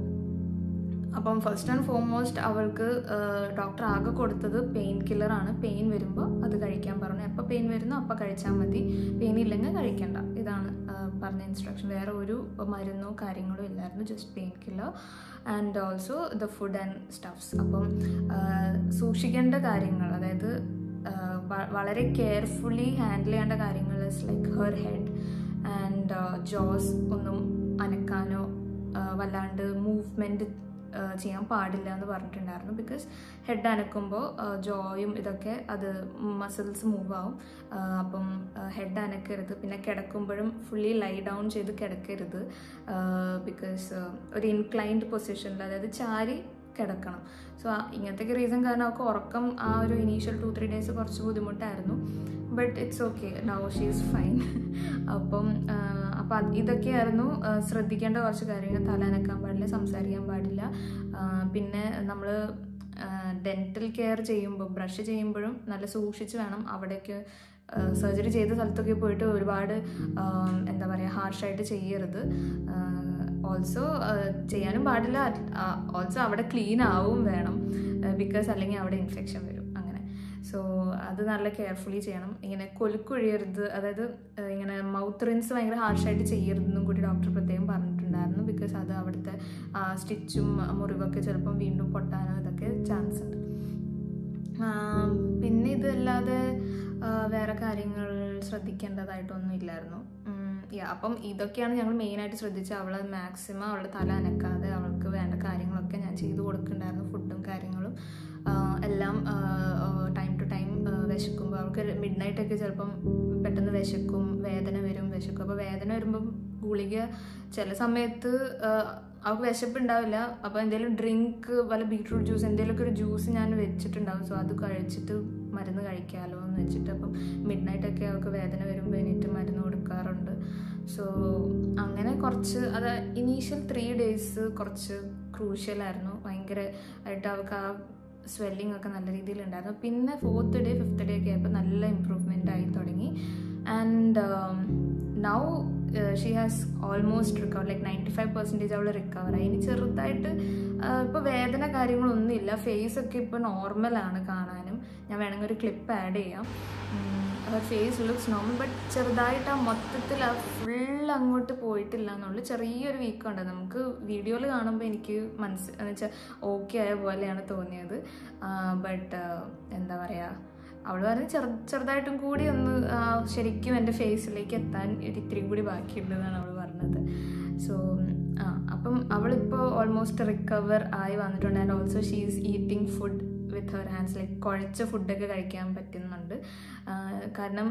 അപ്പം ഫസ്റ്റ് ആൻഡ് ഫോർമോസ്റ്റ് അവൾക്ക് ഡോക്ടർ ആകെ കൊടുത്തത് പെയിൻ കില്ലറാണ് പെയിൻ വരുമ്പോൾ അത് കഴിക്കാൻ പറഞ്ഞു എപ്പോൾ പെയിൻ വരുന്നോ അപ്പോൾ കഴിച്ചാൽ മതി പെയിൻ ഇല്ലെങ്കിൽ കഴിക്കണ്ട ഇതാണ് പറഞ്ഞ ഇൻസ്ട്രക്ഷൻ വേറെ ഒരു മരുന്നോ കാര്യങ്ങളോ ഇല്ലായിരുന്നു just painkiller and also the food and stuffs അപ്പം സൂക്ഷിക്കേണ്ട കാര്യങ്ങൾ അതായത് വളരെ കെയർഫുള്ളി ഹാൻഡിൽ ചെയ്യേണ്ട കാര്യങ്ങൾ is like her head and jaws ഒന്നും അനക്കാനോ വല്ലാണ്ട് മൂവ്മെൻറ്റ് ചെയ്യാൻ പാടില്ല എന്ന് പറഞ്ഞിട്ടുണ്ടായിരുന്നു ബിക്കോസ് ഹെഡ് അനക്കുമ്പോൾ ജോയും ഇതൊക്കെ അത് മസിൽസ് മൂവ് ആവും അപ്പം ഹെഡ് അനക്കരുത് പിന്നെ കിടക്കുമ്പോഴും ഫുള്ളി ലൈ ഡൗൺ ചെയ്ത് കിടക്കരുത് ബിക്കോസ് ഒരു ഇൻക്ലൈൻഡ് പൊസിഷനിൽ അതായത് ചാരി കിടക്കണം സോ ഇങ്ങനത്തെ റീസൺ കാരണം അവൾക്ക് ഉറക്കം ആ ഒരു ഇനീഷ്യൽ ടു ത്രീ ഡേയ്സ് കുറച്ച് ബുദ്ധിമുട്ടായിരുന്നു but it's okay now she is fine അപ്പം അപ്പം ഇതൊക്കെയായിരുന്നു ശ്രദ്ധിക്കേണ്ട കുറച്ച് കാര്യങ്ങൾ തല അനക്കാൻ പാടില്ല സംസാരിക്കാൻ പാടില്ല പിന്നെ നമ്മൾ ഡെൻറ്റൽ കെയർ ചെയ്യുമ്പോൾ ബ്രഷ് ചെയ്യുമ്പോഴും നല്ല സൂക്ഷിച്ച് വേണം അവിടേക്ക് സർജറി ചെയ്ത സ്ഥലത്തൊക്കെ പോയിട്ട് ഒരുപാട് എന്താ പറയുക ഹാർഷായിട്ട് ചെയ്യരുത് ഓൾസോ ചെയ്യാനും പാടില്ല ഓൾസോ അവിടെ ക്ലീൻ ആവും വേണം ബിക്കോസ് അല്ലെങ്കിൽ അവിടെ ഇൻഫെക്ഷൻ വരും അങ്ങനെ സോ അത് നല്ല കെയർഫുള്ളി ചെയ്യണം ഇങ്ങനെ കൊലുക്കൊഴിയരുത് അതായത് ഇങ്ങനെ മൗത്ത് റിൻസ് ഭയങ്കര ഹാർഷായിട്ട് ചെയ്യരുതെന്നും കൂടി ഡോക്ടർ പ്രത്യേകം പറഞ്ഞിട്ടുണ്ടായിരുന്നു ബിക്കോസ് അത് അവിടുത്തെ സ്റ്റിച്ചും മുറിവൊക്കെ ചിലപ്പം വീണ്ടും പൊട്ടാനോ ഇതൊക്കെ ചാൻസ് ഉണ്ട് പിന്നെ ഇതല്ലാതെ വേറെ കാര്യങ്ങൾ ശ്രദ്ധിക്കേണ്ടതായിട്ടൊന്നും ഇല്ലായിരുന്നു യാ അപ്പം ഇതൊക്കെയാണ് ഞങ്ങൾ മെയിനായിട്ട് ശ്രദ്ധിച്ചത് അവളെ മാക്സിമം അവളുടെ തല അനക്കാതെ അവൾക്ക് വേണ്ട കാര്യങ്ങളൊക്കെ ഞാൻ ചെയ്തു കൊടുക്കുന്നുണ്ടായിരുന്നു ഫുഡും കാര്യങ്ങളും എല്ലാം ടൈം ടു ടൈം വിശക്കുമ്പോൾ അവൾക്ക് മിഡ് നൈറ്റൊക്കെ ചിലപ്പം പെട്ടെന്ന് വിശക്കും വേദന വരും വിശക്കും അപ്പോൾ വേദന വരുമ്പം ഗുളിക ചില സമയത്ത് അവൾക്ക് വിശപ്പുണ്ടാവില്ല അപ്പോൾ എന്തെങ്കിലും ഡ്രിങ്ക് വല്ല ബീട്രൂട്ട് ജ്യൂസ് എന്തെങ്കിലുമൊക്കെ ഒരു ജ്യൂസ് ഞാൻ വെച്ചിട്ടുണ്ടാവും സോ അത് കഴിച്ചിട്ട് മരുന്ന് കഴിക്കാമല്ലോ എന്ന് വെച്ചിട്ട് അപ്പം മിഡ് നൈറ്റൊക്കെ അവൾക്ക് വേദന വരുമ്പോൾ എനിക്ക് മരുന്ന് കൊടുക്കാറുണ്ട് സോ അങ്ങനെ കുറച്ച് അത് ഇനീഷ്യൽ ത്രീ ഡേയ്സ് കുറച്ച് ക്രൂഷ്യലായിരുന്നു ഭയങ്കര ഭയങ്കര ആയിട്ട് അവൾക്ക് ആ സ്വെല്ലിംഗ് ഒക്കെ നല്ല രീതിയിൽ ഉണ്ടായിരുന്നു പിന്നെ ഫോർത്ത് ഡേ ഫിഫ്ത്ത് ഡേ ഒക്കെ ആയപ്പോൾ നല്ല ഇമ്പ്രൂവ്മെൻ്റ് ആയി തുടങ്ങി and now she has almost recover like ninety five percentage അവൾ റിക്കവർ ആയി ഇനി ചെറുതായിട്ട് ഇപ്പോൾ വേദന കാര്യങ്ങളൊന്നുമില്ല ഫേസ് ഒക്കെ ഇപ്പോൾ നോർമലാണ് കാണാനും ഞാൻ വേണമെങ്കിൽ ഒരു ക്ലിപ്പ് ആഡ് ചെയ്യാം her face looks normal but ചെറുതായിട്ട് ആ മൊത്തത്തിൽ ആ ഫുൾ അങ്ങോട്ട് പോയിട്ടില്ല എന്നുള്ളു ചെറിയൊരു വീക്കുണ്ട് നമുക്ക് വീഡിയോയിൽ കാണുമ്പോൾ എനിക്ക് മനസ്സ് എന്ന് വെച്ചാൽ ഓക്കെ ആയ പോലെയാണ് തോന്നിയത് ബട്ട് എന്താ പറയുക അവൾ പറഞ്ഞ് ചെറു ചെറുതായിട്ടും കൂടി ഒന്ന് ആ, ശരിക്കും എൻ്റെ ഫേസിലേക്ക് എത്താൻ ഒരു ഇത്തിരിയും കൂടി ബാക്കിയുണ്ടെന്നാണ് അവൾ പറഞ്ഞത് സോ ആ അപ്പം അവളിപ്പോൾ ഓൾമോസ്റ്റ് റിക്കവർ ആയി വന്നിട്ടുണ്ട് and also she is eating food with her hands like കുഴച്ച ഫുഡൊക്കെ കഴിക്കാൻ പറ്റുന്നുണ്ട് ആ, കാരണം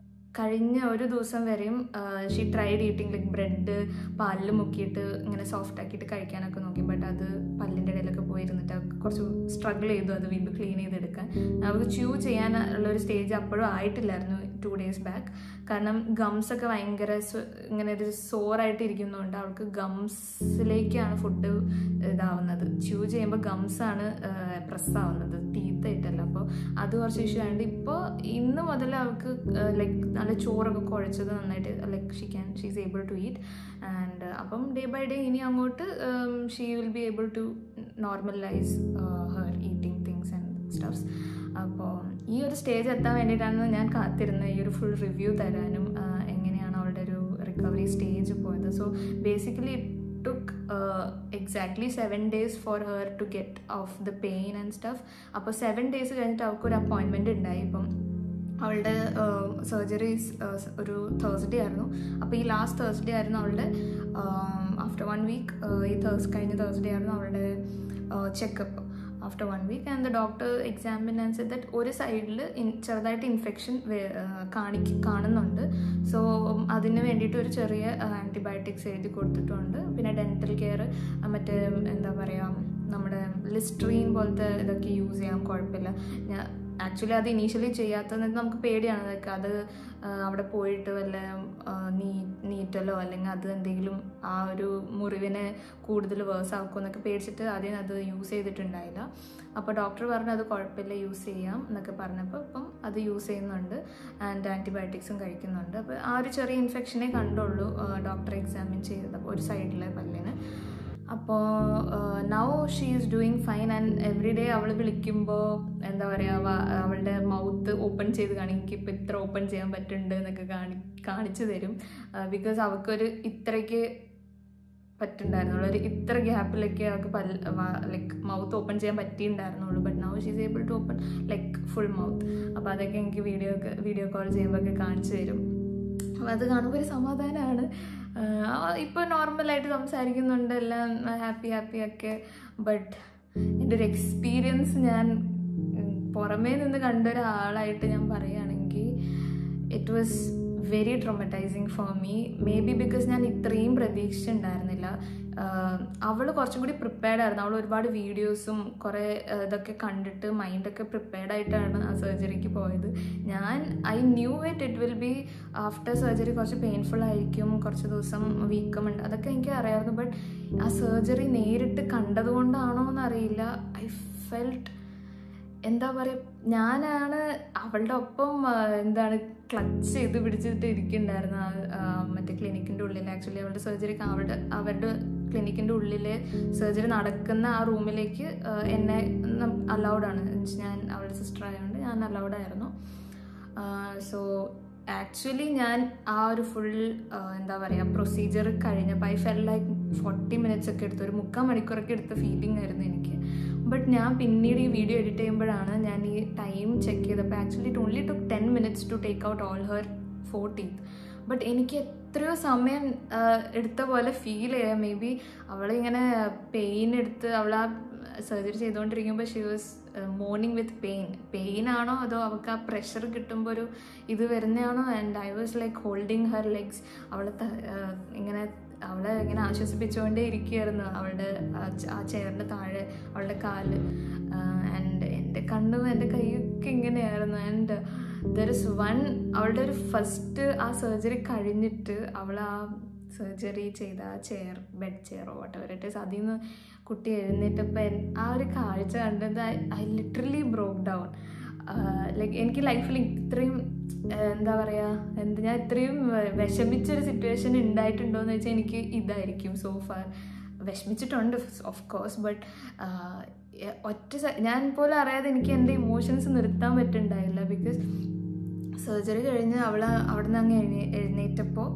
കഴിഞ്ഞ ഒരു ദിവസം വരെയും she tried eating like bread പാലിൽ മുക്കിയിട്ട് ഇങ്ങനെ സോഫ്റ്റ് ആക്കിയിട്ട് കഴിക്കാനൊക്കെ നോക്കി ബട്ട് അത് പല്ലിൻ്റെ ഇടയിലൊക്കെ പോയിരുന്നിട്ട് അവൾക്ക് കുറച്ച് സ്ട്രഗിൾ ചെയ്തു അത് വീണ്ടും ക്ലീൻ ചെയ്തെടുക്കാൻ അവൾക്ക് ച്യൂ ചെയ്യാനുള്ള ഒരു സ്റ്റേജ് അപ്പോഴും ആയിട്ടില്ലായിരുന്നു ടു ഡേയ്സ് ബാക്ക് കാരണം ഗംസ് ഒക്കെ ഭയങ്കര സ്വ- ഇങ്ങനെ ഒരു സോറായിട്ട് ഇരിക്കുന്നതുകൊണ്ട് അവൾക്ക് ഗംസിലേക്കാണ് ഫുഡ് ഇതാവുന്നത് ച്യൂ ചെയ്യുമ്പോൾ ഗംസ് ആണ് പ്രസ് ആവുന്നത് ടീത്ത് ആയിട്ടല്ല അപ്പോൾ അത് കുറച്ച് ഇഷ്യൂ ആയതുകൊണ്ട് ഇപ്പോൾ ഇന്ന് മുതൽ അവൾക്ക് ലൈക്ക് നല്ല ചോറൊക്കെ കുഴച്ചത് നന്നായിട്ട് like she can she is able to eat and അപ്പം ഡേ ബൈ ഡേ ഇനി അങ്ങോട്ട് she will be able to normalize her eating things and stuffs അപ്പോൾ ഈ ഒരു സ്റ്റേജ് എത്താൻ വേണ്ടിയിട്ടാണ് ഞാൻ കാത്തിരുന്നത് ഈ ഒരു ഫുൾ റിവ്യൂ തരാനും ആ, എങ്ങനെയാണ് അവളുടെ ഒരു റിക്കവറി സ്റ്റേജ് പോയത് so basically took exactly seven days for her to get off the pain and stuff അപ്പോൾ സെവൻ ഡേയ്സ് കഴിഞ്ഞിട്ട് അവൾക്ക് ഒരു അപ്പോയിൻമെൻറ്റ് ഉണ്ടായി ഇപ്പം അവളുടെ സർജറീസ് ഒരു തേഴ്സ്ഡേ ആയിരുന്നു അപ്പോൾ ഈ ലാസ്റ്റ് തേഴ്സ്ഡേ ആയിരുന്നു അവളുടെ ആഫ്റ്റർ വൺ വീക്ക് ഈ തേഴ്സ് കഴിഞ്ഞ തേഴ്സ്ഡേ ആയിരുന്നു അവളുടെ checkup after one week and the doctor examine and said that ഒരു സൈഡിൽ ചെറുതായിട്ട് ഇൻഫെക്ഷൻ കാണി കാണുന്നുണ്ട് സോ അതിന് വേണ്ടിയിട്ട് ഒരു ചെറിയ ആൻറ്റിബയോട്ടിക്സ് എഴുതി കൊടുത്തിട്ടുണ്ട് പിന്നെ ഡെൻറ്റൽ കെയർ മറ്റേ എന്താ പറയുക നമ്മുടെ ലിസ്ട്രീൻ പോലത്തെ ഇതൊക്കെ യൂസ് ചെയ്യാം കുഴപ്പമില്ല ഞാൻ ആക്ച്വലി അത് ഇനീഷ്യലി ചെയ്യാത്തത് നമുക്ക് പേടിയാണ് അതൊക്കെ അത് ആ, അവിടെ പോയിട്ട് വല്ല ആ, നീ നീറ്റലോ അല്ലെങ്കിൽ അത് എന്തെങ്കിലും ആ ഒരു മുറിവിനെ കൂടുതൽ വേഴ്സ് ആക്കും എന്നൊക്കെ പേടിച്ചിട്ട് ആദ്യം അത് യൂസ് ചെയ്തിട്ടുണ്ടായില്ല അപ്പോൾ ഡോക്ടർ പറഞ്ഞു അത് കുഴപ്പമില്ല യൂസ് ചെയ്യാം എന്നൊക്കെ പറഞ്ഞപ്പോൾ ഇപ്പം അത് യൂസ് ചെയ്യുന്നുണ്ട് ആൻഡ് ആൻറ്റിബയോട്ടിക്സും കഴിക്കുന്നുണ്ട് അപ്പോൾ ആ ഒരു ചെറിയ ഇൻഫെക്ഷനെ കണ്ടുള്ളൂ ഡോക്ടർ എക്സാമിൻ ചെയ്തത് അപ്പോൾ ഒരു സൈഡിലെ പല്ലിന് അപ്പോൾ now she is doing fine and every day അവൾ വിളിക്കുമ്പോൾ എന്താ പറയുക അവളുടെ മൗത്ത് ഓപ്പൺ ചെയ്ത് കാണിക്കും ഇപ്പം ഇത്ര ഓപ്പൺ ചെയ്യാൻ പറ്റുന്നുണ്ട് എന്നൊക്കെ കാണി കാണിച്ചു തരും ബിക്കോസ് അവൾക്കൊരു ഇത്രയ്ക്ക് പറ്റുണ്ടായിരുന്നുള്ളൂ ഒരു ഇത്ര ഗ്യാപ്പിലൊക്കെ അവൾക്ക് പൽ ലൈക്ക് മൗത്ത് ഓപ്പൺ ചെയ്യാൻ പറ്റിയിട്ടുണ്ടായിരുന്നുള്ളൂ but now she's able to open like full mouth അപ്പോൾ അതൊക്കെ എനിക്ക് വീഡിയോ വീഡിയോ കോൾ ചെയ്യുമ്പോൾ ഒക്കെ കാണിച്ചു തരും അപ്പോൾ അത് കാണുമ്പോൾ ഒരു സമാധാനമാണ് ഇപ്പോൾ നോർമലായിട്ട് സംസാരിക്കുന്നുണ്ട് എല്ലാം ഹാപ്പി ഹാപ്പി ഒക്കെ ബട്ട് എൻ്റെ ഒരു എക്സ്പീരിയൻസ് ഞാൻ ഉം, പുറമേ നിന്ന് കണ്ട ഒരാളായിട്ട് ഞാൻ പറയുകയാണെങ്കിൽ it was very traumatizing for me maybe because ഞാൻ ഇത്രയും പ്രതീക്ഷിച്ചിട്ടുണ്ടായിരുന്നില്ല അവൾ കുറച്ചും കൂടി പ്രിപ്പയർഡ് ആയിരുന്നു അവൾ ഒരുപാട് വീഡിയോസും കുറേ ആഹ്, ഇതൊക്കെ കണ്ടിട്ട് മൈൻഡൊക്കെ പ്രിപ്പയർഡ് ആയിട്ടാണ് ആ സർജറിക്ക് പോയത് ഞാൻ I knew it it will be after surgery കുറച്ച് പെയിൻഫുൾ ആയിരിക്കും കുറച്ച് ദിവസം വീക്കമുണ്ട് അതൊക്കെ എനിക്ക് അറിയാമായിരുന്നു ബട്ട് ആ സർജറി നേരിട്ട് കണ്ടതുകൊണ്ടാണോ എന്നറിയില്ല ഐ ഫെൽറ്റ് എന്താ പറയുക ഞാനാണ് അവളുടെ ഒപ്പം ആ, എന്താണ് ക്ലച്ച് ചെയ്ത് പിടിച്ചിട്ട് ഇരിക്കുന്നുണ്ടായിരുന്നു ആ, ആ, മറ്റേ ക്ലിനിക്കിൻ്റെ ഉള്ളിൽ ആക്ച്വലി അവളുടെ സർജറി അവളുടെ അവരുടെ ക്ലിനിക്കിൻ്റെ ഉള്ളിൽ സർജറി നടക്കുന്ന ആ റൂമിലേക്ക് ആ, എന്നെ അലൗഡാണ് ഞാൻ അവളുടെ സിസ്റ്റർ ആയതുകൊണ്ട് ഞാൻ അലൗഡ് ആയിരുന്നു സോ ആക്ച്വലി ഞാൻ ആ ഒരു ഫുൾ എന്താ പറയുക പ്രൊസീജിയർ കഴിഞ്ഞപ്പോൾ I felt like forty minutes ഒക്കെ എടുത്ത് ഒരു മുക്കാൽ മണിക്കൂറൊക്കെ എടുത്ത ഫീലിംഗ് ആയിരുന്നു എനിക്ക് ബട്ട് ഞാൻ പിന്നീട് ഈ വീഡിയോ എഡിറ്റ് ചെയ്യുമ്പോഴാണ് ഞാൻ ഈ ടൈം ചെക്ക് ചെയ്തപ്പോൾ actually it only took ten minutes to take out all her four teeth but എനിക്ക് എത്രയോ സമയം ആ, എടുത്ത പോലെ ഫീൽ ചെയ്യാം മേ ബി അവളിങ്ങനെ പെയിൻ എടുത്ത് അവൾ ആ സർജറി ചെയ്തുകൊണ്ടിരിക്കുമ്പോൾ she was moaning with pain pain ആണോ അതോ അവൾക്ക് ആ പ്രഷർ കിട്ടുമ്പോൾ ഒരു ഇത് വരുന്നതാണോ and I was like holding her legs അവളെ ത- ആ, ഇങ്ങനെ അവളെ ഇങ്ങനെ ആശ്വസിപ്പിച്ചുകൊണ്ടേ ഇരിക്കുകയായിരുന്നു അവളുടെ ആ ച- ആ ചെയറിൻ്റെ താഴെ അവളുടെ കാല് ആൻഡ് എൻ്റെ കണ്ണും എൻ്റെ കൈയൊക്കെ ഇങ്ങനെയായിരുന്നു ആൻഡ് ദർ ഇസ് വൺ അവളുടെ ഒരു ഫസ്റ്റ് ആ സർജറി കഴിഞ്ഞിട്ട് അവൾ ആ സർജറി ചെയ്ത ആ ചെയർ ബെഡ് ചെയറോ വട്ടവർ ഇറ്റ് ഇസ് അതിൽ നിന്ന് കുട്ടി എഴുന്നേറ്റപ്പോൾ എൻ- ആ ഒരു കാഴ്ച കണ്ടത് I literally broke down like എനിക്ക് ലൈഫിൽ ഇത്രയും ആ, എന്താ പറയുക എന്താ ഞാൻ ഇത്രയും വ- വിഷമിച്ചൊരു സിറ്റുവേഷൻ ഉണ്ടായിട്ടുണ്ടോ എന്ന് വെച്ചാൽ എനിക്ക് ഇതായിരിക്കും സോ ഫാർ വിഷമിച്ചിട്ടുണ്ട് ഓഫ് കോഴ്സ് ബട്ട് ഒറ്റ സ- ഞാൻ പോലും അറിയാതെ എനിക്ക് എൻ്റെ ഇമോഷൻസ് നിർത്താൻ പറ്റുന്നുണ്ടായില്ല ബിക്കോസ് സർജറി കഴിഞ്ഞ് അവൾ അവിടെ നിന്ന് അങ്ങ് എഴുന്നേ എഴുന്നേറ്റപ്പോൾ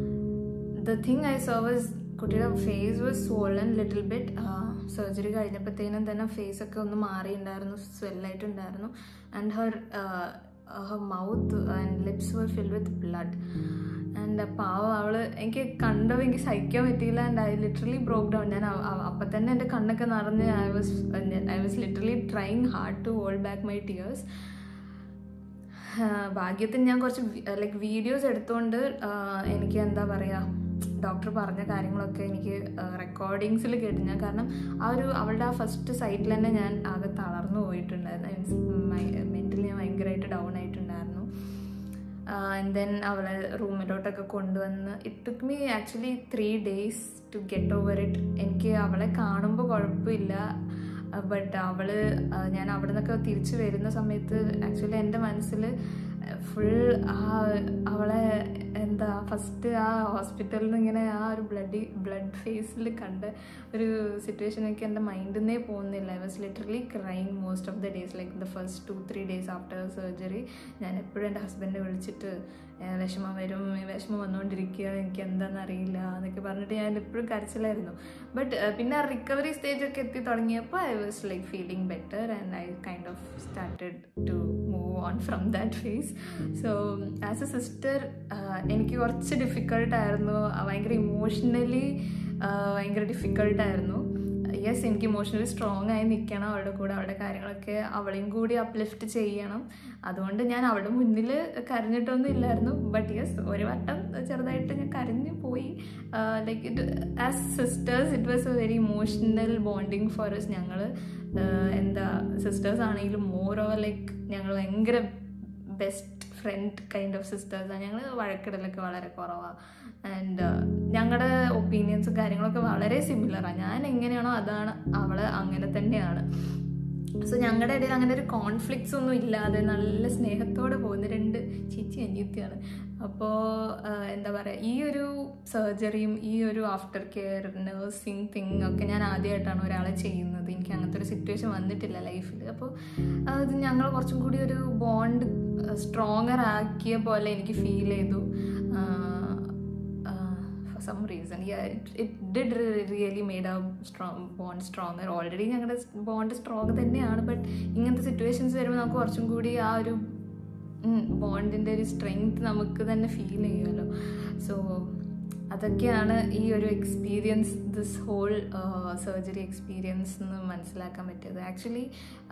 the thing I saw was കുട്ടിയുടെ face was swollen little bit surgery കഴിഞ്ഞപ്പോഴത്തേനും തന്നെ ഫേസ് ഒക്കെ ഒന്ന് മാറിയിട്ടുണ്ടായിരുന്നു സ്വെല്ലായിട്ടുണ്ടായിരുന്നു and her her mouth and lips were fill with blood and പാവം അവള് എനിക്ക് കണ്ടപ്പോൾ എനിക്ക് സഹിക്കാൻ പറ്റിയില്ല and I literally broke down ഞാൻ അവ- അവ- അപ്പം തന്നെ എൻ്റെ കണ്ണൊക്കെ നിറഞ്ഞ് I was I was literally trying hard to hold back my tears ഭാഗ്യത്തിന് ഞാൻ കുറച്ച് ലൈക്ക് വീഡിയോസ് എടുത്തുകൊണ്ട് ആഹ് എനിക്ക് എന്താ പറയുക ഡോക്ടർ പറഞ്ഞ കാര്യങ്ങളൊക്കെ എനിക്ക് റെക്കോർഡിങ്സിൽ കേട്ടു ഞാൻ കാരണം ആ ഒരു അവളുടെ ആ ഫസ്റ്റ് സൈറ്റിൽ തന്നെ ഞാൻ ആകെ തളർന്നു പോയിട്ടുണ്ടായിരുന്നു മെൻ്റലി ഞാൻ ഭയങ്കരമായിട്ട് ഡൗൺ ആയിട്ടുണ്ടായിരുന്നു ആൻഡ് ദെൻ അവളെ റൂമിലോട്ടൊക്കെ കൊണ്ടുവന്ന് it took me actually three days to get over it എനിക്ക് അവളെ കാണുമ്പോൾ കുഴപ്പമില്ല ബട്ട് അവള് ആ, ഞാൻ അവിടെ നിന്നൊക്കെ തിരിച്ചു വരുന്ന സമയത്ത് ആക്ച്വലി എൻ്റെ മനസ്സിൽ ഫുൾ ആ അവളെ എന്താ ഫസ്റ്റ് ആ ഹോസ്പിറ്റലിൽ നിന്ന് ഇങ്ങനെ ആ ഒരു ബ്ലഡ് ബ്ലഡ് ഫേസിൽ കണ്ട ഒരു സിറ്റുവേഷൻ എനിക്ക് എൻ്റെ മൈൻഡിൽ നിന്നേ പോകുന്നില്ല I was literally crying most of the days like the first two three days after surgery ഞാൻ എപ്പോഴും എൻ്റെ ഹസ്ബൻഡിനെ വിളിച്ചിട്ട് "ഏ, വിഷമം വരും ഈ വിഷമം വന്നുകൊണ്ടിരിക്കുക എനിക്ക് എന്താണെന്ന് അറിയില്ല എന്നൊക്കെ പറഞ്ഞിട്ട് ഞാൻ എപ്പോഴും കരച്ചിലായിരുന്നു ബട്ട് പിന്നെ ആ റിക്കവറി സ്റ്റേജ് ഒക്കെ എത്തി തുടങ്ങിയപ്പോൾ I was like feeling better and I kind of started to move on from that phase so as a sister എനിക്ക് കുറച്ച് ഡിഫിക്കൾട്ടായിരുന്നു ഭയങ്കര ഇമോഷണലി ഭയങ്കര ഡിഫിക്കൾട്ടായിരുന്നു യെസ് എനിക്ക് ഇമോഷണലി സ്ട്രോങ് ആയി നിൽക്കണം അവളുടെ കൂടെ അവളുടെ കാര്യങ്ങളൊക്കെ അവളെയും കൂടി അപ്ലിഫ്റ്റ് ചെയ്യണം അതുകൊണ്ട് ഞാൻ അവളുടെ മുന്നിൽ കരഞ്ഞിട്ടൊന്നും ഇല്ലായിരുന്നു ബട്ട് യെസ് ഒരു വട്ടം ചെറുതായിട്ട് ഞാൻ കരഞ്ഞു പോയി like it as sisters it was a very emotional bonding for us ഞങ്ങൾ എന്താ സിസ്റ്റേഴ്സ് ആണെങ്കിലും മോർ ഓവർ ലൈക്ക് ഞങ്ങൾ ഭയങ്കര ബെസ്റ്റ് ഫ്രണ്ട് കൈൻഡ് ഓഫ് സിസ്റ്റേഴ്സാണ് ഞങ്ങൾ വഴക്കിടലൊക്കെ വളരെ കുറവാണ് ആൻഡ് ഞങ്ങളുടെ ഒപ്പീനിയൻസും കാര്യങ്ങളൊക്കെ വളരെ സിമിലറാണ് ഞാൻ എങ്ങനെയാണോ അതാണ് അവൾ അങ്ങനെ തന്നെയാണ് സോ ഞങ്ങളുടെ ഇടയിൽ അങ്ങനെ ഒരു കോൺഫ്ലിക്ട്സ് ഒന്നും ഇല്ലാതെ നല്ല സ്നേഹത്തോടെ പോകുന്ന രണ്ട് ചേച്ചി അനിയത്തിയാണ് അപ്പോൾ എന്താ പറയുക ഈ ഒരു സർജറിയും ഈ ഒരു ആഫ്റ്റർ കെയർ നേഴ്സിങ് തിങ് ഒക്കെ ഞാൻ ആദ്യമായിട്ടാണ് ഒരാളെ ചെയ്യുന്നത് എനിക്ക് അങ്ങനത്തെ ഒരു സിറ്റുവേഷൻ വന്നിട്ടില്ല ലൈഫിൽ അപ്പോൾ അത് ഞങ്ങൾ കുറച്ചും കൂടി ഒരു ബോണ്ട് സ്ട്രോങ്ങർ ആക്കിയ പോലെ എനിക്ക് ഫീൽ ചെയ്തു for some reason it did really made a strong bond stronger already ഞങ്ങളുടെ ബോണ്ട് സ്ട്രോങ് തന്നെയാണ് ബട്ട് ഇങ്ങനത്തെ സിറ്റുവേഷൻസ് വരുമ്പോൾ നമുക്ക് കുറച്ചും കൂടി ആ ഒരു ബോണ്ടിൻ്റെ ഒരു സ്ട്രെങ്ത് നമുക്ക് തന്നെ ഫീൽ ചെയ്യുമല്ലോ സോ അതൊക്കെയാണ് ഈ ഒരു experience this whole surgery experience എന്ന് മനസ്സിലാക്കാൻ പറ്റിയത് ആക്ച്വലി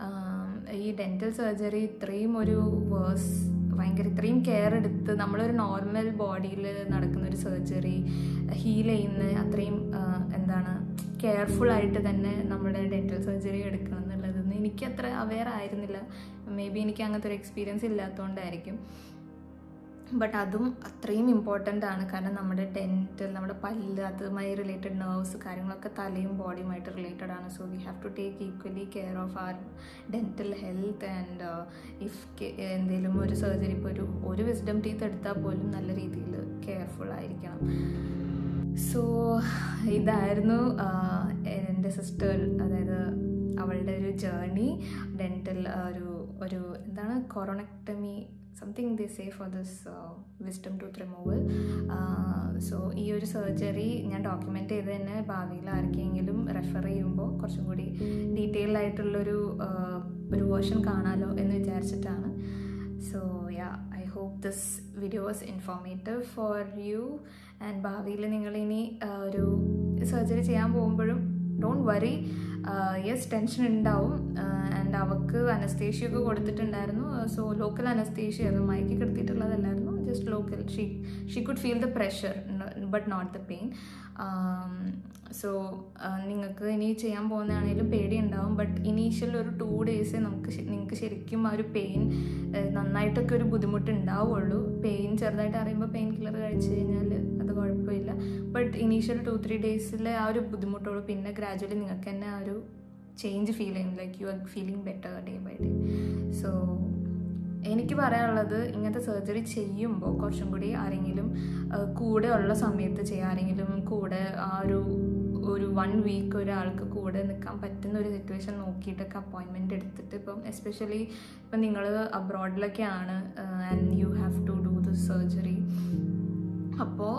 ഈ ഡെൻറ്റൽ സർജറി ഇത്രയും ഒരു വേഴ്സ് ഭയങ്കര ഇത്രയും കെയർ എടുത്ത് നമ്മളൊരു നോർമൽ ബോഡിയിൽ നടക്കുന്ന ഒരു സർജറി ഹീൽ ചെയ്യുന്ന അത്രയും ആ, എന്താണ് കെയർഫുൾ ആയിട്ട് തന്നെ നമ്മുടെ ഡെൻറ്റൽ സർജറി എടുക്കണം എന്നുള്ളതെന്ന് എനിക്ക് അത്ര അവെയർ ആയിരുന്നില്ല മേ ബി എനിക്ക് അങ്ങനത്തെ ഒരു എക്സ്പീരിയൻസ് ഇല്ലാത്തതുകൊണ്ടായിരിക്കും ബട്ട് അതും അത്രയും ഇമ്പോർട്ടൻ്റ് ആണ് കാരണം നമ്മുടെ ഡെൻറ്റൽ നമ്മുടെ പല്ല് അതുമായി റിലേറ്റഡ് നെർവ്സ് കാര്യങ്ങളൊക്കെ തലയും ബോഡിയുമായിട്ട് റിലേറ്റഡ് ആണ് so we have to take equally care of our dental health and if എന്തെങ്കിലും ഒരു സർജറി ഇപ്പോൾ ഒരു ഒരു വിസ്ഡം ടീത്ത് എടുത്താൽ പോലും നല്ല രീതിയിൽ കെയർഫുൾ ആയിരിക്കണം സോ ഇതായിരുന്നു ആഹ്, എൻ്റെ സിസ്റ്റർ അതായത് അവളുടെ ഒരു ജേർണി ഡെൻറ്റൽ ഒരു ഒരു എന്താണ് coronectomy something they say for this wisdom tooth removal so ഈ ഒരു സർജറി ഞാൻ ഡോക്യുമെൻ്റ് ചെയ്ത് തന്നെ ഭാവിയിൽ ആർക്കെങ്കിലും റെഫർ ചെയ്യുമ്പോൾ കുറച്ചും കൂടി ഡീറ്റെയിൽഡ് ആയിട്ടുള്ളൊരു ആഹ്, ഒരു വേർഷൻ കാണാമല്ലോ എന്ന് വിചാരിച്ചിട്ടാണ് so yeah I hope this video was informative for you and ഭാവിയിൽ നിങ്ങളിനി ആഹ്, ഒരു സർജറി ചെയ്യാൻ പോകുമ്പോഴും ഡോണ്ട് വറി യെസ് ടെൻഷൻ ഉണ്ടാവും ആൻഡ് അവൾക്ക് അനസ്തേഷ്യ ഒക്കെ കൊടുത്തിട്ടുണ്ടായിരുന്നു സോ ലോക്കൽ അനസ്തേഷ്യ അത് മയക്കി കിടത്തിയിട്ടുള്ളതല്ലായിരുന്നു just local she she could feel the pressure but not the pain so നിങ്ങൾക്ക് ഇനി ചെയ്യാൻ പോകുന്നതാണെങ്കിലും പേടി ഉണ്ടാവും ബട്ട് ഇനീഷ്യൽ ഒരു ടു ഡേയ്സേ നമുക്ക് ശ- നിങ്ങൾക്ക് ശരിക്കും ആ ഒരു പെയിൻ നന്നായിട്ടൊക്കെ ഒരു ബുദ്ധിമുട്ട് ഉണ്ടാവുള്ളൂ പെയിൻ ചെറുതായിട്ട് അറിയുമ്പോൾ പെയിൻ കില്ലർ കഴിച്ചു കഴിഞ്ഞാൽ അത് അത് കുഴപ്പമില്ല ബട്ട് ഇനീഷ്യൽ ടു ത്രീ ഡേയ്സിലെ ആ ഒരു ബുദ്ധിമുട്ടുള്ളൂ പിന്നെ ഗ്രാജുവലി നിങ്ങൾക്ക് തന്നെ ആ ഒരു ചേഞ്ച് ഫീൽ ചെയ്യും like you are feeling better day by day so എനിക്ക് പറയാനുള്ളത് ഇങ്ങനത്തെ സർജറി ചെയ്യുമ്പോൾ കുറച്ചും കൂടി ആരെങ്കിലും ആ, കൂടെ ഉള്ള സമയത്ത് ചെയ്യുക ആരെങ്കിലും കൂടെ ആ ഒരു ഒരു വൺ വീക്ക് ഒരാൾക്ക് കൂടെ നിൽക്കാൻ പറ്റുന്ന ഒരു സിറ്റുവേഷൻ നോക്കിയിട്ടൊക്കെ അപ്പോയിൻമെൻറ്റ് എടുത്തിട്ട് ഇപ്പം എസ്പെഷ്യലി ഇപ്പം നിങ്ങൾ അബ്രോഡിലൊക്കെയാണ് and you have to do the surgery അപ്പോൾ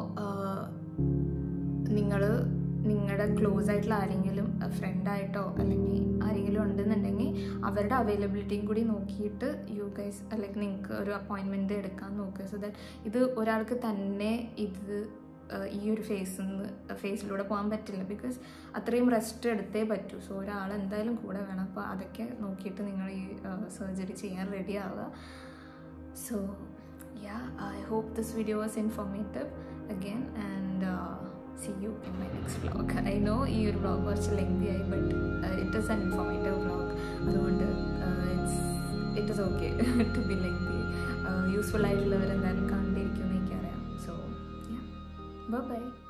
നിങ്ങൾ നിങ്ങളുടെ ക്ലോസ് ആയിട്ടുള്ള ആരെങ്കിലും ഫ്രണ്ടായിട്ടോ അല്ലെങ്കിൽ ആരെങ്കിലും ഉണ്ടെന്നുണ്ടെങ്കിൽ അവരുടെ അവൈലബിലിറ്റിയും കൂടി നോക്കിയിട്ട് യു ഗൈസ് അല്ലെങ്കിൽ നിങ്ങൾക്ക് ഒരു അപ്പോയിൻമെൻറ്റ് എടുക്കാൻ നോക്കുക സോ ദാറ്റ് ഇത് ഒരാൾക്ക് തന്നെ ഇത് ആഹ് ഈ ഒരു ഫേസിൽ നിന്ന് ഫേസിലൂടെ പോകാൻ പറ്റില്ല ബിക്കോസ് അത്രയും റെസ്റ്റ് എടുത്തേ പറ്റൂ സോ ഒരാൾ എന്തായാലും കൂടെ വേണം അപ്പോൾ അതൊക്കെ നോക്കിയിട്ട് നിങ്ങൾ ഈ സർജറി ചെയ്യാൻ റെഡി ആവുക so yeah I hope this video was informative again and see you in my next vlog I know ഈ ഒരു വ്ളോഗ് കുറച്ച് ലെങ്തി ആയി but it is an informative vlog അതുകൊണ്ട് it's it is okay to be lengthy useful ആയിട്ടുള്ളവരെന്തായാലും കണ്ടിരിക്കുമെന്ന് എനിക്കറിയാം സോ യാ by